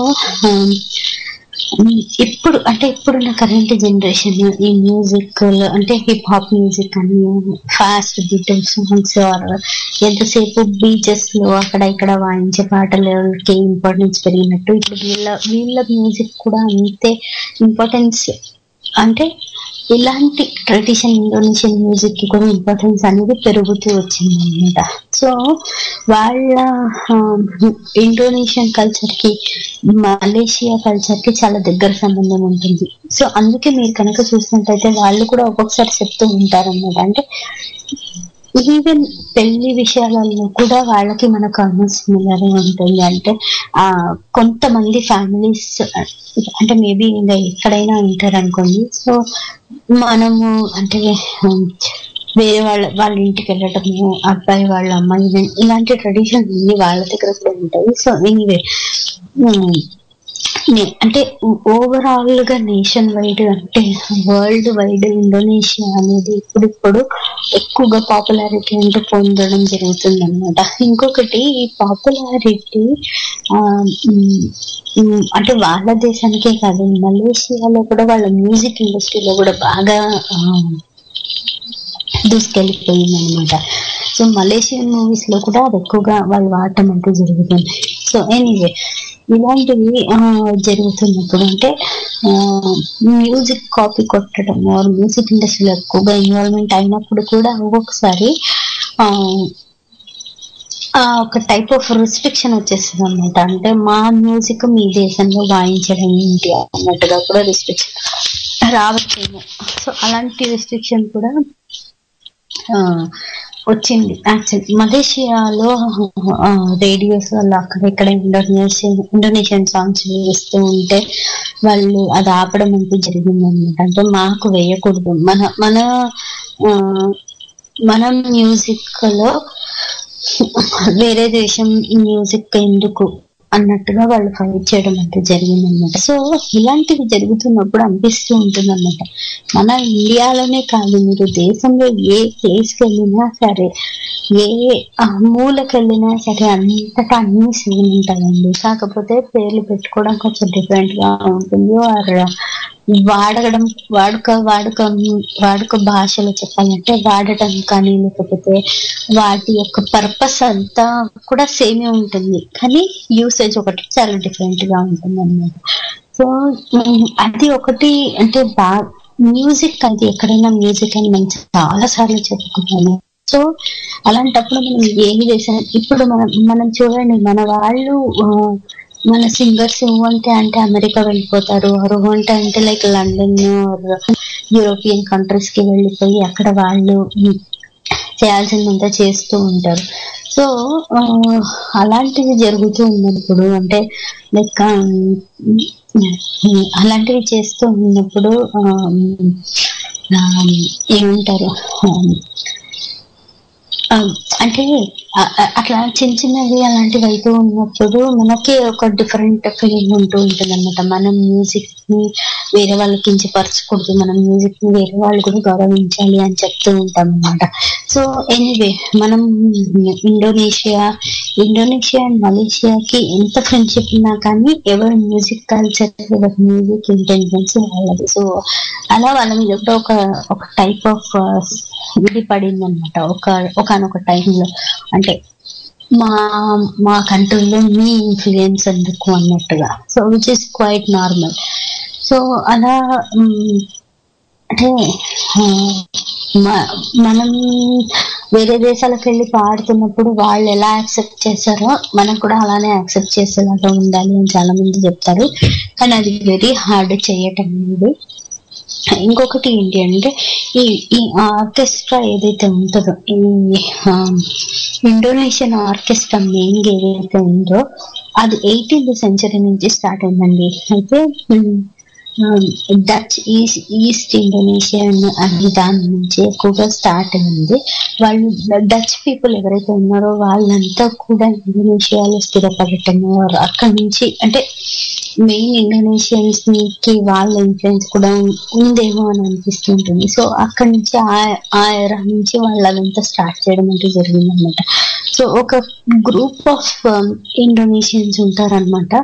ఇప్పుడు అంటే ఇప్పుడున్న కరెంట్ జనరేషన్ ఈ మ్యూజిక్ అంటే హిప్ హాప్ మ్యూజిక్ అని ఫాస్ట్ బీట్ సాంగ్స్ ఆర్ ఎంతసేపు బీచెస్ లో అక్కడ ఇక్కడ వాయించే పాటలకి ఇంపార్టెన్స్ పెరిగినట్టు ఇప్పుడు వీళ్ళ వీళ్ళ మ్యూజిక్ కూడా అంతే ఇంపార్టెన్స్ అంటే ఇలాంటి ట్రెడిషన్ ఇండోనేషియన్ మ్యూజిక్ కి కూడా ఇంపార్టెన్స్ అనేది పెరుగుతూ వచ్చింది అనమాట సో వాళ్ళ ఇండోనేషియన్ కల్చర్ కి మలేషియా కల్చర్ కి చాలా దగ్గర సంబంధం ఉంటుంది సో అందుకే మీరు కనుక చూసినట్టయితే వాళ్ళు కూడా ఒక్కొక్కసారి చెప్తూ ఉంటారన్నమాట అంటే ఈవెన్ పెళ్లి విషయాలలో కూడా వాళ్ళకి మనకు ఆల్మోస్ట్ సిమిలర్ ఉంటుంది అంటే ఆ కొంతమంది ఫ్యామిలీస్ అంటే మేబీ ఇంకా ఎక్కడైనా ఉంటారు అనుకోండి సో మనము అంటే ఉమ్, వేరే వాళ్ళ వాళ్ళ ఇంటికి వెళ్ళటము అబ్బాయి వాళ్ళ అమ్మాయి ఇలాంటి ట్రెడిషన్ అన్ని వాళ్ళ దగ్గర కూడా ఉంటాయి సో ఎనీవే నే- అంటే ఓవరాల్ గా నేషన్ వైడ్ అంటే వరల్డ్ వైడ్ ఇండోనేషియా అనేది ఇప్పుడిప్పుడు ఎక్కువగా పాపులారిటీ అంటే పొందడం జరుగుతుంది అనమాట ఇంకొకటి ఈ పాపులారిటీ అంటే వాళ్ళ దేశానికే కాదు మలేషియాలో కూడా వాళ్ళ మ్యూజిక్ ఇండస్ట్రీలో కూడా బాగా ఆ, దూసుకెళ్ళిపోయింది అనమాట సో మలేషియన్ మూవీస్ లో కూడా అది ఎక్కువగా వాళ్ళు వాడటం అంటూ జరుగుతుంది సో ఎనీవే ఇలాంటివి ఆ, జరుగుతున్నప్పుడు అంటే మ్యూజిక్ కాపీ కొట్టడం ఆర్ మ్యూజిక్ ఇండస్ట్రీలో ఎక్కువగా ఇన్వాల్వ్మెంట్ అయినప్పుడు కూడా ఒక్కొక్కసారి ఆ, ఆ, ఒక టైప్ ఆఫ్ రిస్ట్రిక్షన్ వచ్చేస్తుంది అనమాట అంటే మా మ్యూజిక్ మీ దేశంలో వాయించడం ఏంటి అన్నట్టుగా కూడా రిస్ట్రిక్షన్ రావచ్చేమో సో అలాంటి రిస్ట్రిక్షన్ కూడా ఆ, వచ్చింది యాక్చువల్లీ మలేషియాలో రేడియోస్ వల్ల అక్కడ ఇక్కడ ఇండోనేషియన్ ఇండోనేషియన్ సాంగ్స్ వేస్తూ ఉంటే వాళ్ళు అది ఆపడం అంటూ జరిగింది అనమాట అంటే మాకు వేయకూడదు మన మన ఆ, మన మ్యూజిక్ లో వేరే దేశం మ్యూజిక్ ఎందుకు అన్నట్టుగా వాళ్ళు ఫైట్ చేయడం అంటే జరిగింది అనమాట సో ఇలాంటివి జరుగుతున్నప్పుడు అనిపిస్తూ ఉంటుంది అనమాట మన ఇండియాలోనే కాదు మీరు దేశంలో ఏ ప్లేస్కి వెళ్ళినా సరే ఏ ఆ, మూలకి వెళ్ళినా సరే అంతటా అన్ని సేమ్ ఉంటాయండి కాకపోతే పేర్లు పెట్టుకోవడం కొంచెం డిఫరెంట్ గా ఉంటుంది ఆర్ వాడడం వాడుక వాడుక వాడుక భాషలో చెప్పాలంటే వాడటం కానీ లేకపోతే వాటి యొక్క పర్పస్ అంతా కూడా సేమే ఉంటుంది కానీ యూసేజ్ ఒకటి చాలా డిఫరెంట్ గా ఉంటుంది అన్నమాట సో అది ఒకటి అంటే బా మ్యూజిక్ అది ఎక్కడైనా మ్యూజిక్ అని మనం చాలా సార్లు చెప్పుకున్నాము సో అలాంటప్పుడు మనం ఏమి చేసాం ఇప్పుడు మనం మనం చూడండి మన వాళ్ళు ఆ, మన సింగర్స్ అంటే అంటే అమెరికా వెళ్ళిపోతారు ఆరు అంటే అంటే లైక్ లండన్ యూరోపియన్ కంట్రీస్ కి వెళ్ళిపోయి అక్కడ వాళ్ళు ఉమ్, చేయాల్సిందంతా చేస్తూ ఉంటారు సో ఆ, అలాంటివి జరుగుతూ ఉన్నప్పుడు అంటే లైక్ అలాంటివి చేస్తూ ఉన్నప్పుడు ఆ, ఆ, ఏమంటారు ఆ, అంటే ఆ, ఆ, అట్లా చిన్న చిన్నవి అలాంటివి అవుతూ ఉన్నప్పుడు మనకి ఒక డిఫరెంట్ ఫీలింగ్ ఉంటూ ఉంటుంది అనమాట మనం మ్యూజిక్ ని వేరే వాళ్ళు కించపరచకూడదు మనం మ్యూజిక్ ని వేరే వాళ్ళు కూడా గౌరవించాలి అని చెప్తూ ఉంటాం అనమాట సో ఎనీవే మనం ఇండోనేషియా ఇండోనేషియా అండ్ మలేషియాకి ఎంత ఫ్రెండ్షిప్ ఉన్నా కానీ ఎవరి మ్యూజిక్ కల్చర్ ఎవరి మ్యూజిక్ ఇంటెలిజెన్స్ వాళ్ళది సో అలా వాళ్ళ మీద కూడా ఒక ఒక టైప్ ఆఫ్ ఇది పడింది అనమాట ఒక ఒకనొక టైంలో అంటే మా మా కంట్రీలో మీ ఇన్ఫ్లుయెన్స్ ఎందుకు అన్నట్టుగా so which is quite normal so అలా మ్, అంటే ఆ, మ- మనం వేరే దేశాలకు వెళ్ళి పాడుతున్నప్పుడు వాళ్ళు ఎలా యాక్సెప్ట్ చేశారో మనం కూడా అలానే యాక్సెప్ట్ చేసేలాగా ఉండాలి అని చాలా మంది చెప్తారు కానీ అది వెరీ హార్డ్ చేయటం అనేది ఇంకొకటి ఏంటి అంటే ఈ ఈ ఆర్కెస్ట్రా ఏదైతే ఉంటుందో ఈ ఆ, ఇండోనేషియన్ ఆర్కెస్ట్రా మెయిన్ ఏదైతే ఉందో అది ఎయిటీన్త్ సెంచరీ నుంచి స్టార్ట్ అయిందండి అయితే um, Dutch East East Indonesian అనే దాని నుంచి ఎక్కువగా స్టార్ట్ అయింది వాళ్ళు డచ్ పీపుల్ ఎవరైతే ఉన్నారో వాళ్ళంతా కూడా ఇండోనేషియాలో స్థిరపడటము అక్కడి నుంచి అంటే మెయిన్ ఇండోనేషియన్స్ కి వాళ్ళ ఇన్ఫ్లుయెన్స్ కూడా ఉం- ఉందేమో అని అనిపిస్తుంటుంది సో అక్కడి నుంచి ఆ ఆ ఎరా నుంచి వాళ్ళు అదంతా స్టార్ట్ చేయడం అంటే జరిగింది అనమాట సో ఒక గ్రూప్ ఆఫ్ ఇండోనేషియన్స్ ఉంటారనమాట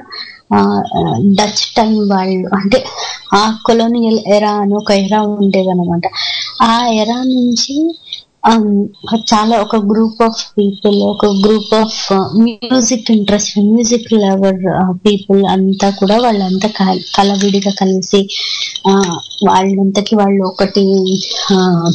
డచ్ టైం వాళ్ళు అంటే ఆ కొలోనియల్ ఎరా అని ఒక ఎరా ఉండేదన్నమాట ఆ ఎరా నుంచి um, చాలా ఒక గ్రూప్ ఆఫ్ పీపుల్ ఒక group of music interest music lover people అంతా కూడా వాళ్ళంతా కల- కలవిడిగా కలిసి ఆ, వాళ్ళంతకి వాళ్ళు ఒకటి ఆ,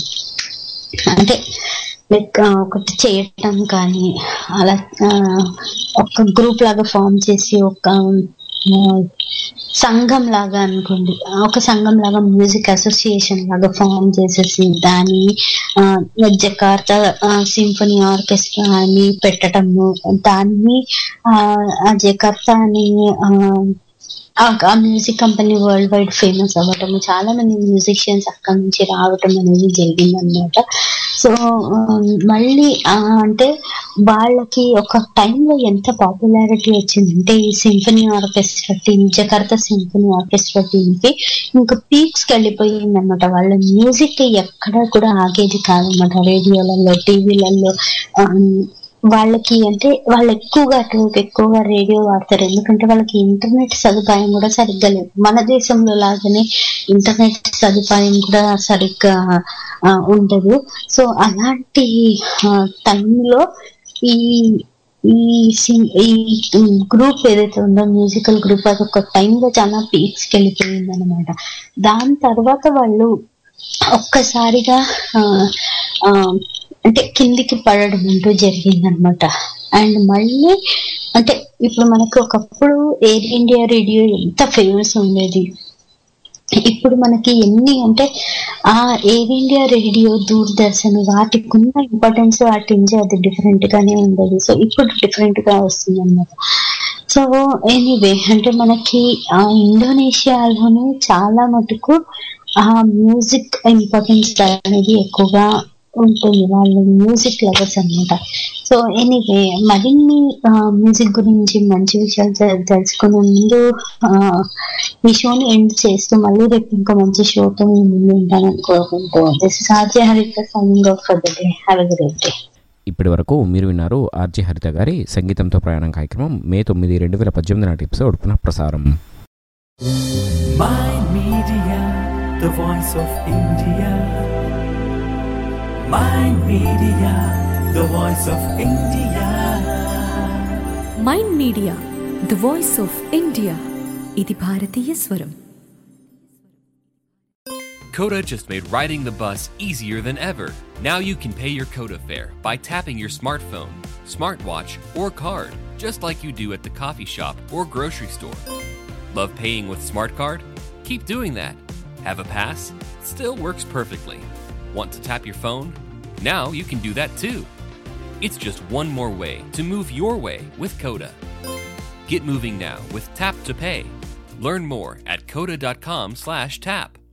అంటే లైక్ ఒకటి చేయటం కానీ అలా ఆ, ఒక గ్రూప్ లాగా ఫామ్ చేసి ఒక ఆ, సంఘం లాగా అనుకోండి ఒక సంఘం లాగా మ్యూజిక్ అసోసియేషన్ లాగా ఫామ్ చేసేసి దాన్ని ఆ, జకార్తా సింఫనీ ఆర్కెస్ట్రా అని పెట్టడము దాన్ని ఆ, ఆ జకార్తా అని ఆ, ఆ music company worldwide famous అవ్వటము చాలా మంది మ్యూజిషియన్స్ అక్కడి నుంచి రావటం అనేది జరిగింది అనమాట సో మళ్ళీ ఆ, అంటే వాళ్ళకి ఒక టైంలో ఎంత పాపులారిటీ వచ్చిందంటే ఈ symphony orchestra team Jakarta symphony orchestra team కి ఇంకా పీక్స్ కి వెళ్ళిపోయింది అనమాట వాళ్ళ మ్యూజిక్ ఎక్కడ కూడా ఆగేది కాదన్నమాట రేడియోలలో టీవీలలో వాళ్ళకి అంటే వాళ్ళు ఎక్కువగా అటు ఎక్కువగా రేడియో వాడతారు ఎందుకంటే వాళ్ళకి ఇంటర్నెట్ సదుపాయం కూడా సరిగ్గా లేదు మన దేశంలో లాగానే ఇంటర్నెట్ సదుపాయం కూడా సరిగ్గా ఆ, ఉండదు సో అలాంటి టైంలో ఈ ఈ సి- ఈ గ్రూప్ ఏదైతే ఉందో మ్యూజికల్ గ్రూప్ అది ఒక టైంలో చాలా పీక్స్ కి వెళ్ళిపోయింది అనమాట దాని తర్వాత వాళ్ళు ఒక్కసారిగా ఆ, ఆ, అంటే కిందికి పడడం అంటూ జరిగింది అనమాట అండ్ మళ్ళీ అంటే ఇప్పుడు మనకు ఒకప్పుడు ఎయిర్ ఇండియా రేడియో ఎంత ఫేమస్ ఉండేది ఇప్పుడు మనకి ఎన్ని అంటే ఆ ఎయిర్ ఇండియా రేడియో దూరదర్శన్ వాటికి ఉన్న ఇంపార్టెన్స్ వాటించి అది డిఫరెంట్ గానే ఉండేది సో ఇప్పుడు డిఫరెంట్ గా వస్తుంది అనమాట సో ఎనీవే అంటే మనకి ఆ ఇండోనేషియాలోనే చాలా మటుకు ఆ మ్యూజిక్ ఇంపార్టెన్స్ అనేది ఎక్కువగా ఉంటుంది వాళ్ళు మ్యూజిక్ లవర్స్ అన్నమాట సో ఎనీవే మరిన్ని మ్యూజిక్ గురించి మంచి విషయాలు తె- తెలుసుకునే ముందు ఆ, ఈ షోని ఎండ్ చేస్తూ మళ్ళీ రేపు ఇంకా మంచి షోతో నేను ముందు ఉంటానని కోరుకుంటూ this is RJ Haritha signing off for the day have a great day ఇప్పటి వరకు మీరు విన్నారు ఆర్జే హరిత గారి సంగీతంతో ప్రయాణం కార్యక్రమం మే తొమ్మిది రెండు వేల పద్దెనిమిది నాటి ఎపిసోడ్ పునః ప్రసారం My Media, the voice of India. My Media, the voice of India. Mind media the voice of India ఇది భారతీయ స్వరం Coda just made riding the bus easier than ever. Now you can pay your Coda fare by tapping your smartphone, smartwatch, or card, just like you do at the coffee shop or grocery store. Love paying with Smart Card? Keep doing that. Have a pass? Still works perfectly. Want to tap your phone? Now you can do that too. It's just one more way to move your way with Coda. Get moving now with Tap to Pay. Learn more at coda.com/tap.